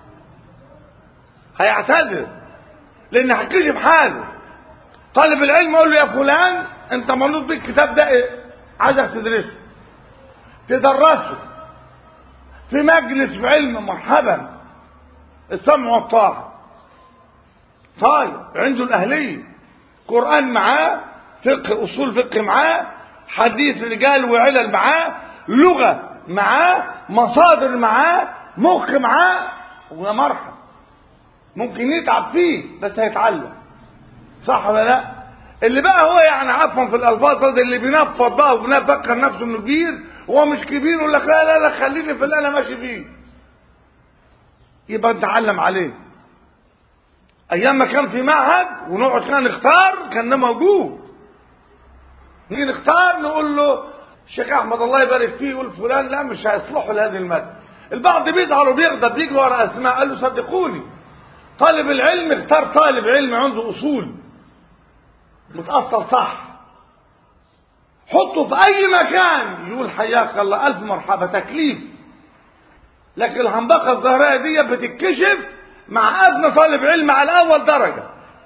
هيعتذر لان هتكشف حاله طالب العلم يقول له يا فلان انت منوط بيك الكتاب ده إيه؟ عايزك تدرسه تدرسه في مجلس في علم مرحبا السمع والطاعه طيب عنده الاهليه قران معاه فقه اصول فقه معاه حديث رجال وعلل معاه لغه معاه مصادر معاه مخ معاه ويا مرحب ممكن يتعب فيه بس هيتعلم صح ولا لا اللي بقى هو يعني عفوا في الالفاظ ده اللي بينفض بقى وبيفكر نفسه انه كبير وهو مش كبير يقول لك لا لا لا خليني في اللي انا ماشي فيه يبقى نتعلم عليه ايام ما كان في معهد ونقعد كده نختار كان ده موجود نيجي نختار نقول له الشيخ احمد الله يبارك فيه يقول فلان لا مش هيصلحوا لهذه الماده البعض بيزعل وبيغضب بيجي ورا اسماء قال له صدقوني طالب العلم اختار طالب علم عنده اصول متاصل صح حطه في اي مكان يقول حياك الله الف مرحبا تكليف لكن الهنبقه الزهراء دي بتتكشف مع ادنى طالب علم على اول درجه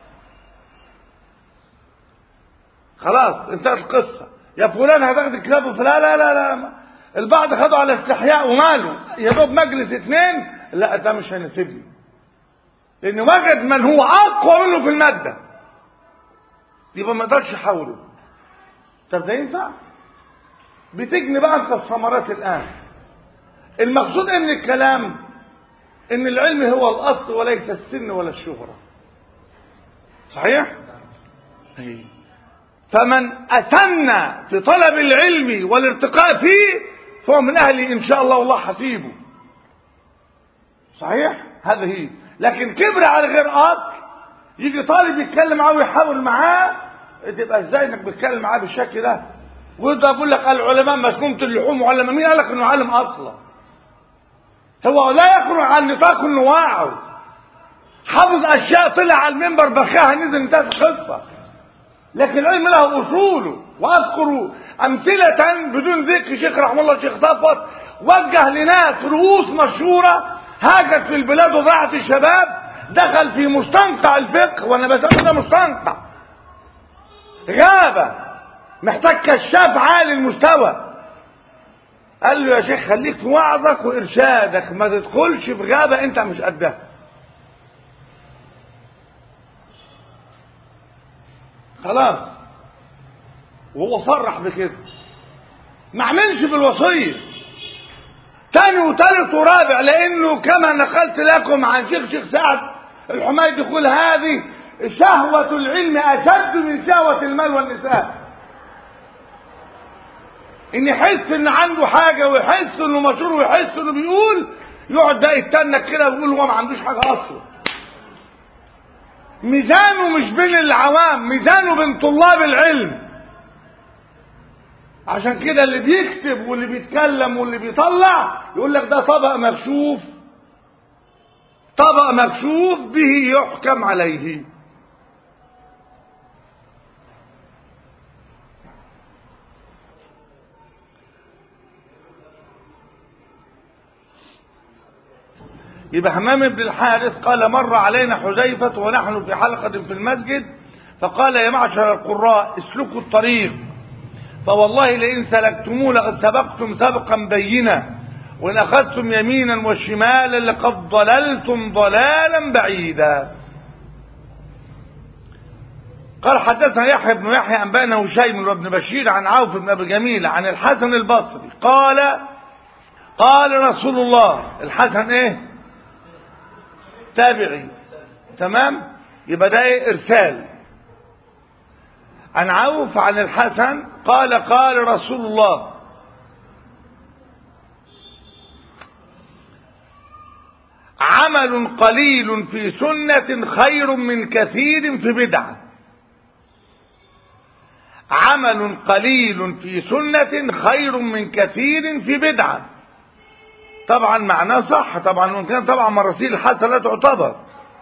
خلاص انتهت القصه يا فلان هتاخد الكتاب لا لا لا لا البعض خدوا على استحياء وماله يا دوب مجلس اثنين لا ده مش هيناسبني لان وجد من هو اقوى منه في الماده يبقى ما يقدرش يحاوله طب ده ينفع بتجني بقى انت الثمرات الان المقصود ان الكلام ان العلم هو الاصل وليس السن ولا الشهره صحيح أي. فمن أتن في طلب العلم والارتقاء فيه فهو من أهله إن شاء الله والله حسيبه صحيح هذا هي لكن كبر على غير أصل يجي طالب يتكلم معاه ويحاول معاه تبقى ازاي انك بتتكلم معاه بالشكل ده وده بقول لك العلماء مسمومة اللحوم علماء مين قال لك انه عالم اصلا هو لا يخرج عن نطاق انه واعظ حافظ اشياء طلع على المنبر بخاها نزل انتهت القصه لكن العلم له اصوله واذكر امثله بدون ذكر شيخ رحمه الله الشيخ صفوت وجه لناس رؤوس مشهوره هاجت في البلاد وضاعت الشباب دخل في مستنقع الفقه وانا بسميه ده مستنقع غابه محتاج كشاف عالي المستوى قال له يا شيخ خليك في وعظك وارشادك ما تدخلش في غابه انت مش قدها خلاص وهو صرح بكده ما عملش بالوصيه تاني وتالت ورابع لانه كما نقلت لكم عن شيخ شيخ سعد الحميد يقول هذه شهوة العلم أشد من شهوة المال والنساء إن يحس إن عنده حاجة ويحس إنه مشهور ويحس إنه بيقول يقعد ده يتنك كده ويقول هو ما عندوش حاجة أصلا ميزانه مش بين العوام ميزانه بين طلاب العلم عشان كده اللي بيكتب واللي بيتكلم واللي بيطلع يقول لك ده طبق مكشوف طبق مكشوف به يحكم عليه يبقى همام بن الحارث قال مر علينا حذيفة ونحن في حلقة في المسجد فقال يا معشر القراء اسلكوا الطريق فوالله لئن سلكتموه لقد سبقتم سبقا بينا وإن أخذتم يمينا وشمالا لقد ضللتم ضلالا بعيدا قال حدثنا يحيى بن يحيى أنبأنا هشيم بن بشير عن عوف بن أبي جميل عن الحسن البصري قال قال رسول الله الحسن ايه تابعي تمام يبقى ده ايه ارسال عن عوف عن الحسن قال قال رسول الله عمل قليل في سنة خير من كثير في بدعة عمل قليل في سنة خير من كثير في بدعة طبعا معناه صح طبعا وان كان طبعا مراسيل الحسن لا تعتبر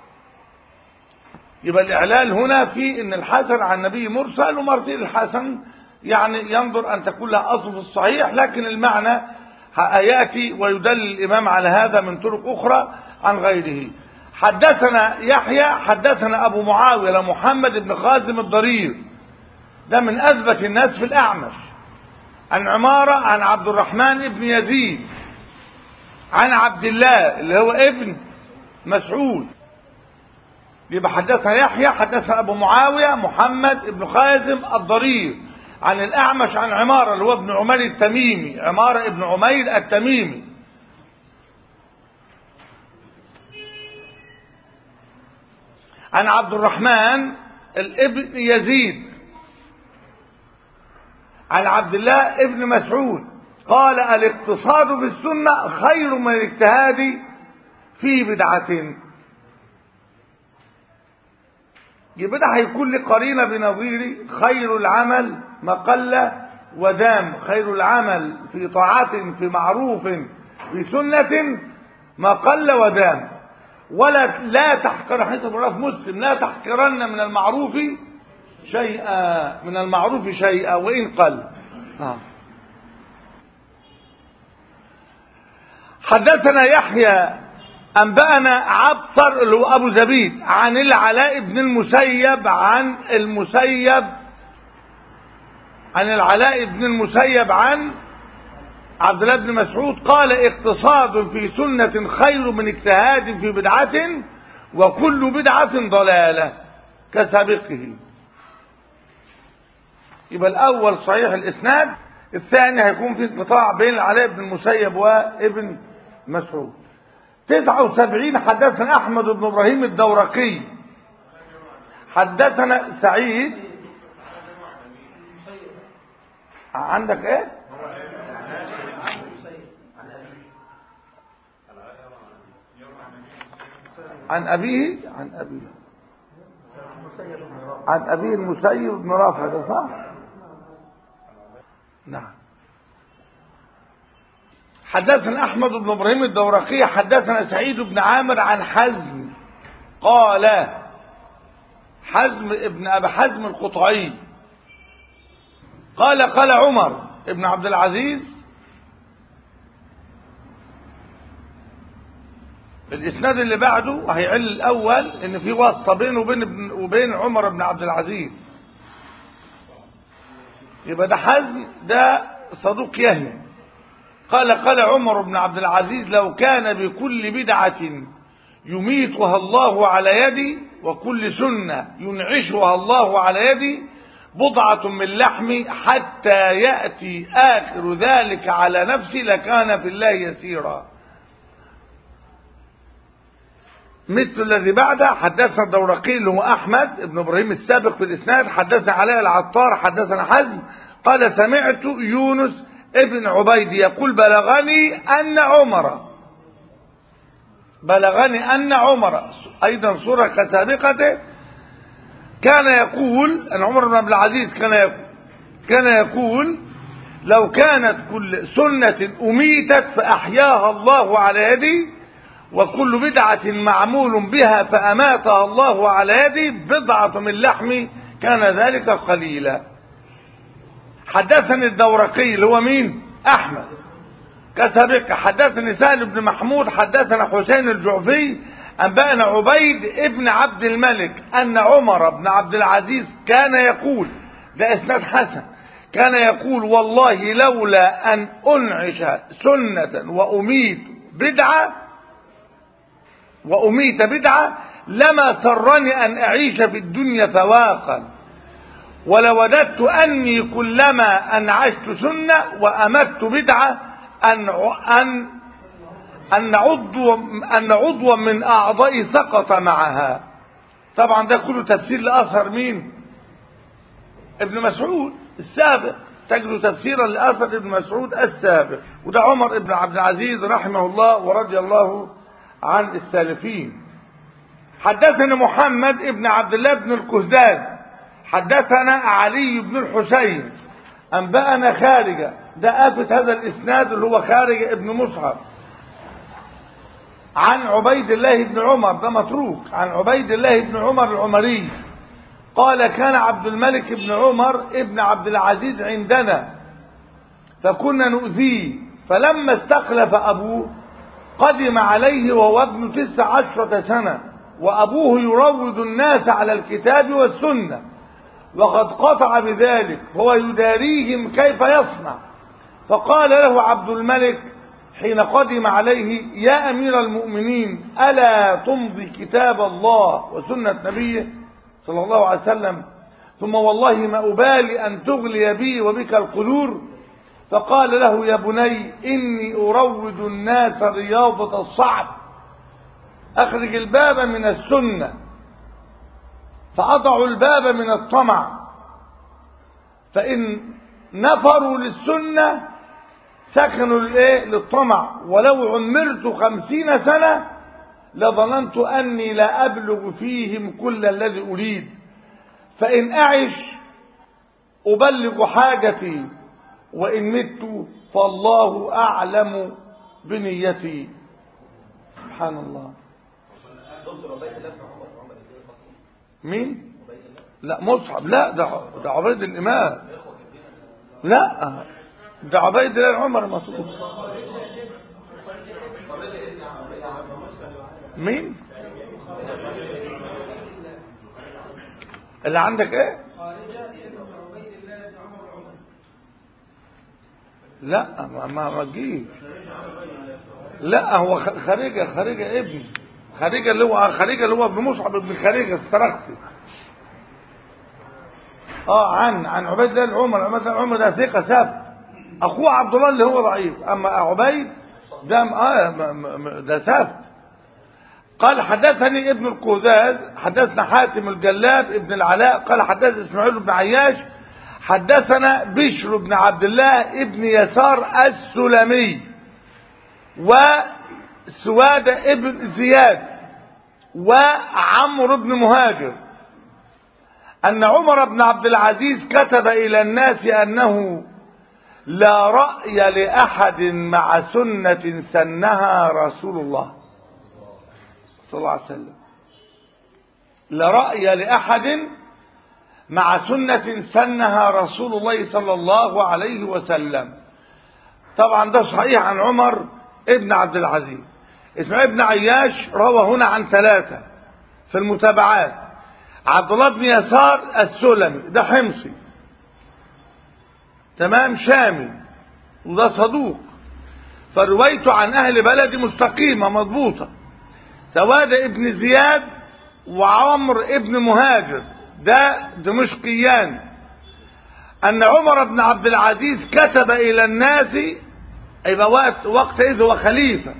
يبقى الاعلال هنا في ان الحسن عن النبي مرسل ومرسيل الحسن يعني ينظر ان تكون لها اصل في الصحيح لكن المعنى ياتي ويدل الامام على هذا من طرق اخرى عن غيره حدثنا يحيى حدثنا ابو معاويه محمد بن خازم الضرير ده من اثبت الناس في الاعمش عن عماره عن عبد الرحمن بن يزيد عن عبد الله اللي هو ابن مسعود يبقى حدثنا يحيى حدثنا ابو معاويه محمد بن خازم الضرير عن الاعمش عن عماره اللي هو ابن عمير التميمي عماره ابن عمير التميمي عن عبد الرحمن الابن يزيد عن عبد الله ابن مسعود قال الاقتصاد في السنة خير من الاجتهاد في بدعة يبقى ده هيكون لي قرينة بنظير خير العمل ما قل ودام خير العمل في طاعة في معروف في سنة ما قل ودام ولا لا تحقر حديث في مسلم لا تحقرن من المعروف شيئا من المعروف شيئا وإن قل آه. حدثنا يحيى أنبأنا عبصر اللي هو أبو زبيد عن العلاء بن المسيب عن المسيب عن العلاء بن المسيب عن عبد الله بن مسعود قال اقتصاد في سنة خير من اجتهاد في بدعة وكل بدعة ضلالة كسابقه يبقى الأول صحيح الإسناد الثاني هيكون في انقطاع بين علي بن المسيب وابن مسعود 79 حدثنا أحمد بن إبراهيم الدورقي حدثنا سعيد عندك ايه عن أبيه عن أبيه عن أبيه المسيب بن رافع ده صح نعم حدثنا أحمد بن إبراهيم الدورقي حدثنا سعيد بن عامر عن حزم قال حزم ابن أبي حزم القطعي قال قال عمر ابن عبد العزيز الاسناد اللي بعده هيعل الاول ان في واسطه بينه وبين ابن وبين عمر بن عبد العزيز يبقى ده حزم ده صدوق يهم قال قال عمر بن عبد العزيز لو كان بكل بدعة يميتها الله على يدي وكل سنة ينعشها الله على يدي بضعة من لحمي حتى يأتي آخر ذلك على نفسي لكان في الله يسيرا مثل الذي بعده حدثنا الدورقي اللي هو أحمد بن إبراهيم السابق في الإسناد حدثنا علاء العطار حدثنا حزم قال سمعت يونس ابن عبيد يقول بلغني أن عمر بلغني أن عمر أيضا صورة كسابقته كان يقول أن عمر بن عبد العزيز كان يقول كان يقول لو كانت كل سنة أميتت فأحياها الله على يدي وكل بدعة معمول بها فأماتها الله على يدي بضعة من لحمي كان ذلك قليلا حدثني الدورقي اللي هو مين أحمد كسابق حدثني سهل بن محمود حدثنا حسين الجعفي أنبأنا عبيد ابن عبد الملك أن عمر بن عبد العزيز كان يقول ده إسناد حسن كان يقول والله لولا أن أنعش سنة وأميت بدعة وأميت بدعة لما سرني أن أعيش في الدنيا فواقا ولوددت أني كلما أنعشت سنة وأمت بدعة أن أن أن عضو أن عضوا من أعضائي سقط معها طبعا ده كله تفسير لأثر مين ابن مسعود السابق تجد تفسيرا لأثر ابن مسعود السابق وده عمر ابن عبد العزيز رحمه الله ورضي الله عن السالفين حدثنا محمد ابن عبد الله بن الكهداد حدثنا علي بن الحسين أنبأنا خارجة ده آفة هذا الإسناد اللي هو خارجة ابن مصعب عن عبيد الله بن عمر ده متروك عن عبيد الله بن عمر العمري قال كان عبد الملك بن عمر ابن عبد العزيز عندنا فكنا نؤذيه فلما استخلف أبوه قدم عليه وهو ابن تسع عشرة سنة وأبوه يروض الناس على الكتاب والسنة وقد قطع بذلك هو يداريهم كيف يصنع فقال له عبد الملك حين قدم عليه يا أمير المؤمنين ألا تمضي كتاب الله وسنة نبيه صلى الله عليه وسلم ثم والله ما أبالي أن تغلي بي وبك القدور فقال له يا بني إني أروض الناس رياضة الصعب أخرج الباب من السنة فأضع الباب من الطمع فإن نفروا للسنة سكنوا للايه للطمع ولو عمرت خمسين سنة لظننت أني لا أبلغ فيهم كل الذي أريد فإن أعش أبلغ حاجتي وإن مت فالله أعلم بنيتي سبحان الله مين لا مصعب لا ده ده عبيد الإمام لا ده عبيد الله عمر مسعود مين اللي عندك ايه لا ما ما ما تجيش لا هو خارجه خارجه ابن خارجة اللي هو خارجة اللي هو ابن مصعب بن خارجة السرخسي اه عن عن عبيد الله العمر مثلا عمر ده ثقة ثابت اخوه عبد الله اللي هو ضعيف اما عبيد ده اه م- م- ده ثابت قال حدثني ابن القوذاز حدثنا حاتم الجلاب ابن العلاء قال حدثنا اسماعيل بن عياش حدثنا بشر بن عبد الله ابن يسار السلمي وسواد ابن زياد وعمرو بن مهاجر أن عمر بن عبد العزيز كتب إلى الناس أنه لا رأي لأحد مع سنة سنها رسول الله صلى الله عليه وسلم لا رأي لأحد مع سنة سنها رسول الله صلى الله عليه وسلم طبعا ده صحيح عن عمر ابن عبد العزيز اسماعيل بن عياش روى هنا عن ثلاثة في المتابعات عبد الله بن يسار السلمي ده حمصي تمام شامي وده صدوق فروايته عن أهل بلد مستقيمة مضبوطة سواد ابن زياد وعمر ابن مهاجر ده دمشقيان أن عمر بن عبد العزيز كتب إلى الناس يبقى وقت وقت إذ هو خليفة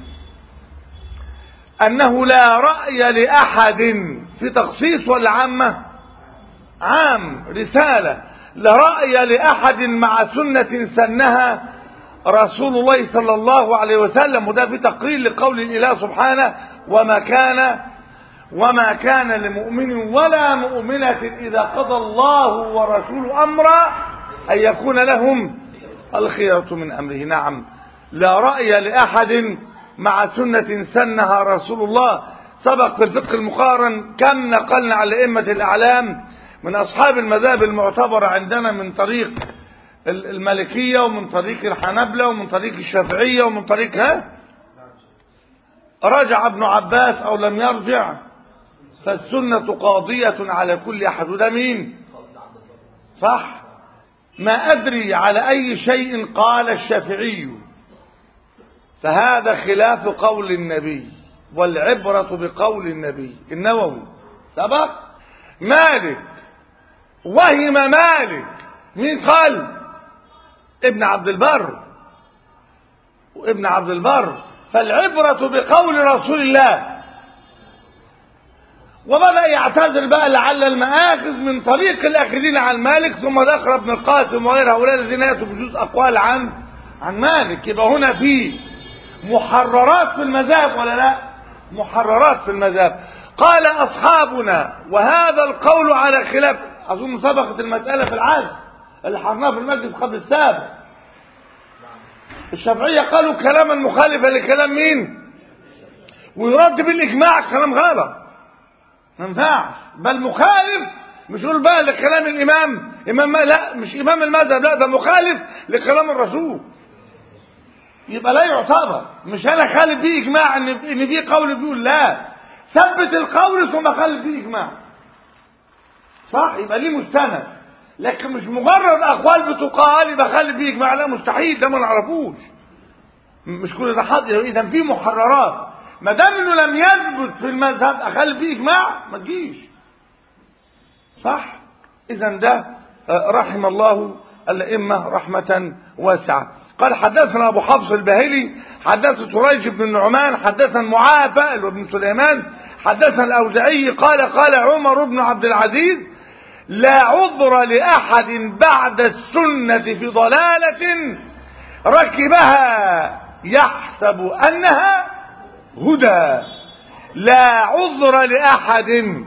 أنه لا رأي لأحد في تخصيص ولا عامة عام رسالة لا رأي لأحد مع سنة سنها رسول الله صلى الله عليه وسلم وده في تقرير لقول الإله سبحانه وما كان وما كان لمؤمن ولا مؤمنة إذا قضى الله ورسوله أمرا أن يكون لهم الخيرة من أمره نعم لا رأي لأحد مع سنة سنها رسول الله سبق في الفقه المقارن كم نقلنا على أئمة الأعلام من أصحاب المذاهب المعتبرة عندنا من طريق المالكية ومن طريق الحنبلة ومن طريق الشافعية ومن طريق ها رجع ابن عباس أو لم يرجع فالسنة قاضية على كل أحد وده مين صح ما أدري على أي شيء قال الشافعي فهذا خلاف قول النبي والعبرة بقول النبي النووي سبق مالك وهم مالك مين قال ابن عبد البر وابن عبد البر فالعبرة بقول رسول الله وبدأ يعتذر بقى لعل المآخذ من طريق الآخذين عن مالك ثم ذكر ابن القاسم وغير هؤلاء الذين يأتوا بجزء أقوال عن عن مالك يبقى هنا في محررات في المذاهب ولا لا محررات في المذاهب قال أصحابنا وهذا القول على خلاف أظن سبقت المسألة في العزم اللي حرناه في المجلس قبل السابق الشافعية قالوا كلاما مخالفا لكلام مين ويرد بالإجماع كلام غلط ما ينفعش بل مخالف مش يقول بقى لكلام الإمام إمام لا مش إمام المذهب لا ده مخالف لكلام الرسول يبقى لا يعتبر مش انا خالف فيه اجماع ان ان في قول بيقول لا ثبت القول ثم خالف فيه اجماع صح يبقى ليه مستند لكن مش مجرد اقوال بتقال يبقى خالف فيه اجماع لا مستحيل ده ما نعرفوش مش كل ده حد اذا في محررات ما دام انه لم يثبت في المذهب اخالف فيه اجماع ما تجيش صح اذا ده رحم الله الائمه رحمه واسعه قال حدثنا ابو حفص الباهلي حدثنا تريج بن النعمان حدثنا معافى وابن سليمان حدثنا الاوزعي قال قال عمر بن عبد العزيز لا عذر لاحد بعد السنه في ضلاله ركبها يحسب انها هدى لا عذر لاحد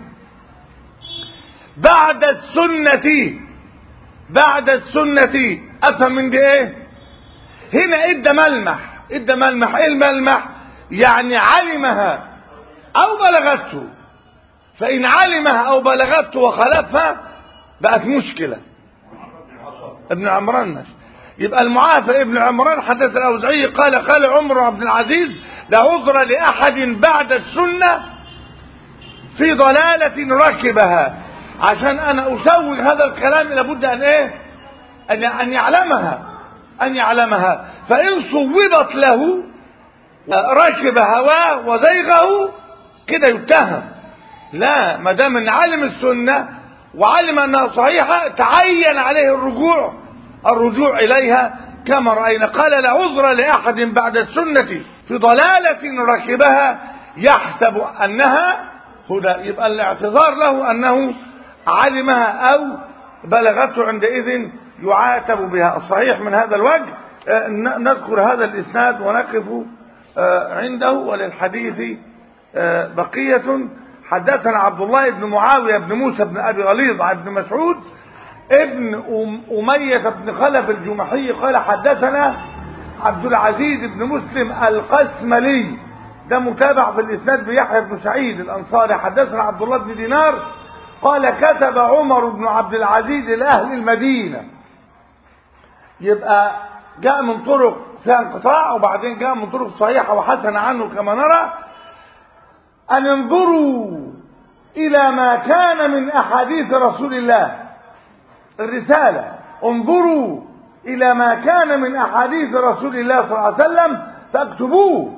بعد السنه بعد السنه افهم من دي ايه هنا ادى ملمح ادى ملمح ايه الملمح يعني علمها او بلغته فان علمها او بلغته وخالفها بقت مشكله ابن عمران ماشي يبقى المعافى ابن عمران حدث الاوزعي قال قال عمر عبد العزيز لا عذر لاحد بعد السنه في ضلاله ركبها عشان انا اسوي هذا الكلام لابد ان ايه ان ان يعلمها أن يعلمها فإن صوبت له ركب هواه وزيغه كده يتهم لا ما دام ان علم السنه وعلم انها صحيحه تعين عليه الرجوع الرجوع اليها كما راينا قال لا عذر لاحد بعد السنه في ضلاله ركبها يحسب انها هدى يبقى الاعتذار له انه علمها او بلغته عندئذ يعاتب بها الصحيح من هذا الوجه نذكر هذا الاسناد ونقف عنده وللحديث بقية حدثنا عبد الله بن معاوية بن موسى بن أبي غليظ عن ابن مسعود ابن أمية بن خلف الجمحي قال حدثنا عبد العزيز بن مسلم القسملي ده متابع في الإسناد بيحيى بن سعيد الأنصاري حدثنا عبد الله بن دينار قال كتب عمر بن عبد العزيز لأهل المدينة يبقى جاء من طرق فيها انقطاع وبعدين جاء من طرق صحيحة وحسن عنه كما نرى أن انظروا إلى ما كان من أحاديث رسول الله الرسالة انظروا إلى ما كان من أحاديث رسول الله صلى الله عليه وسلم فاكتبوه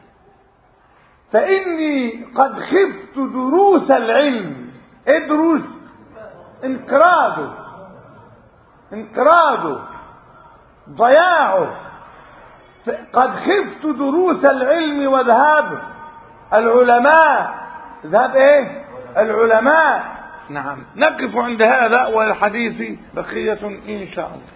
فإني قد خفت دروس العلم ايه دروس انقراضه انقراضه ضياعه قد خفت دروس العلم وذهاب العلماء ذهاب ايه العلماء نعم نقف عند هذا والحديث بقية ان شاء الله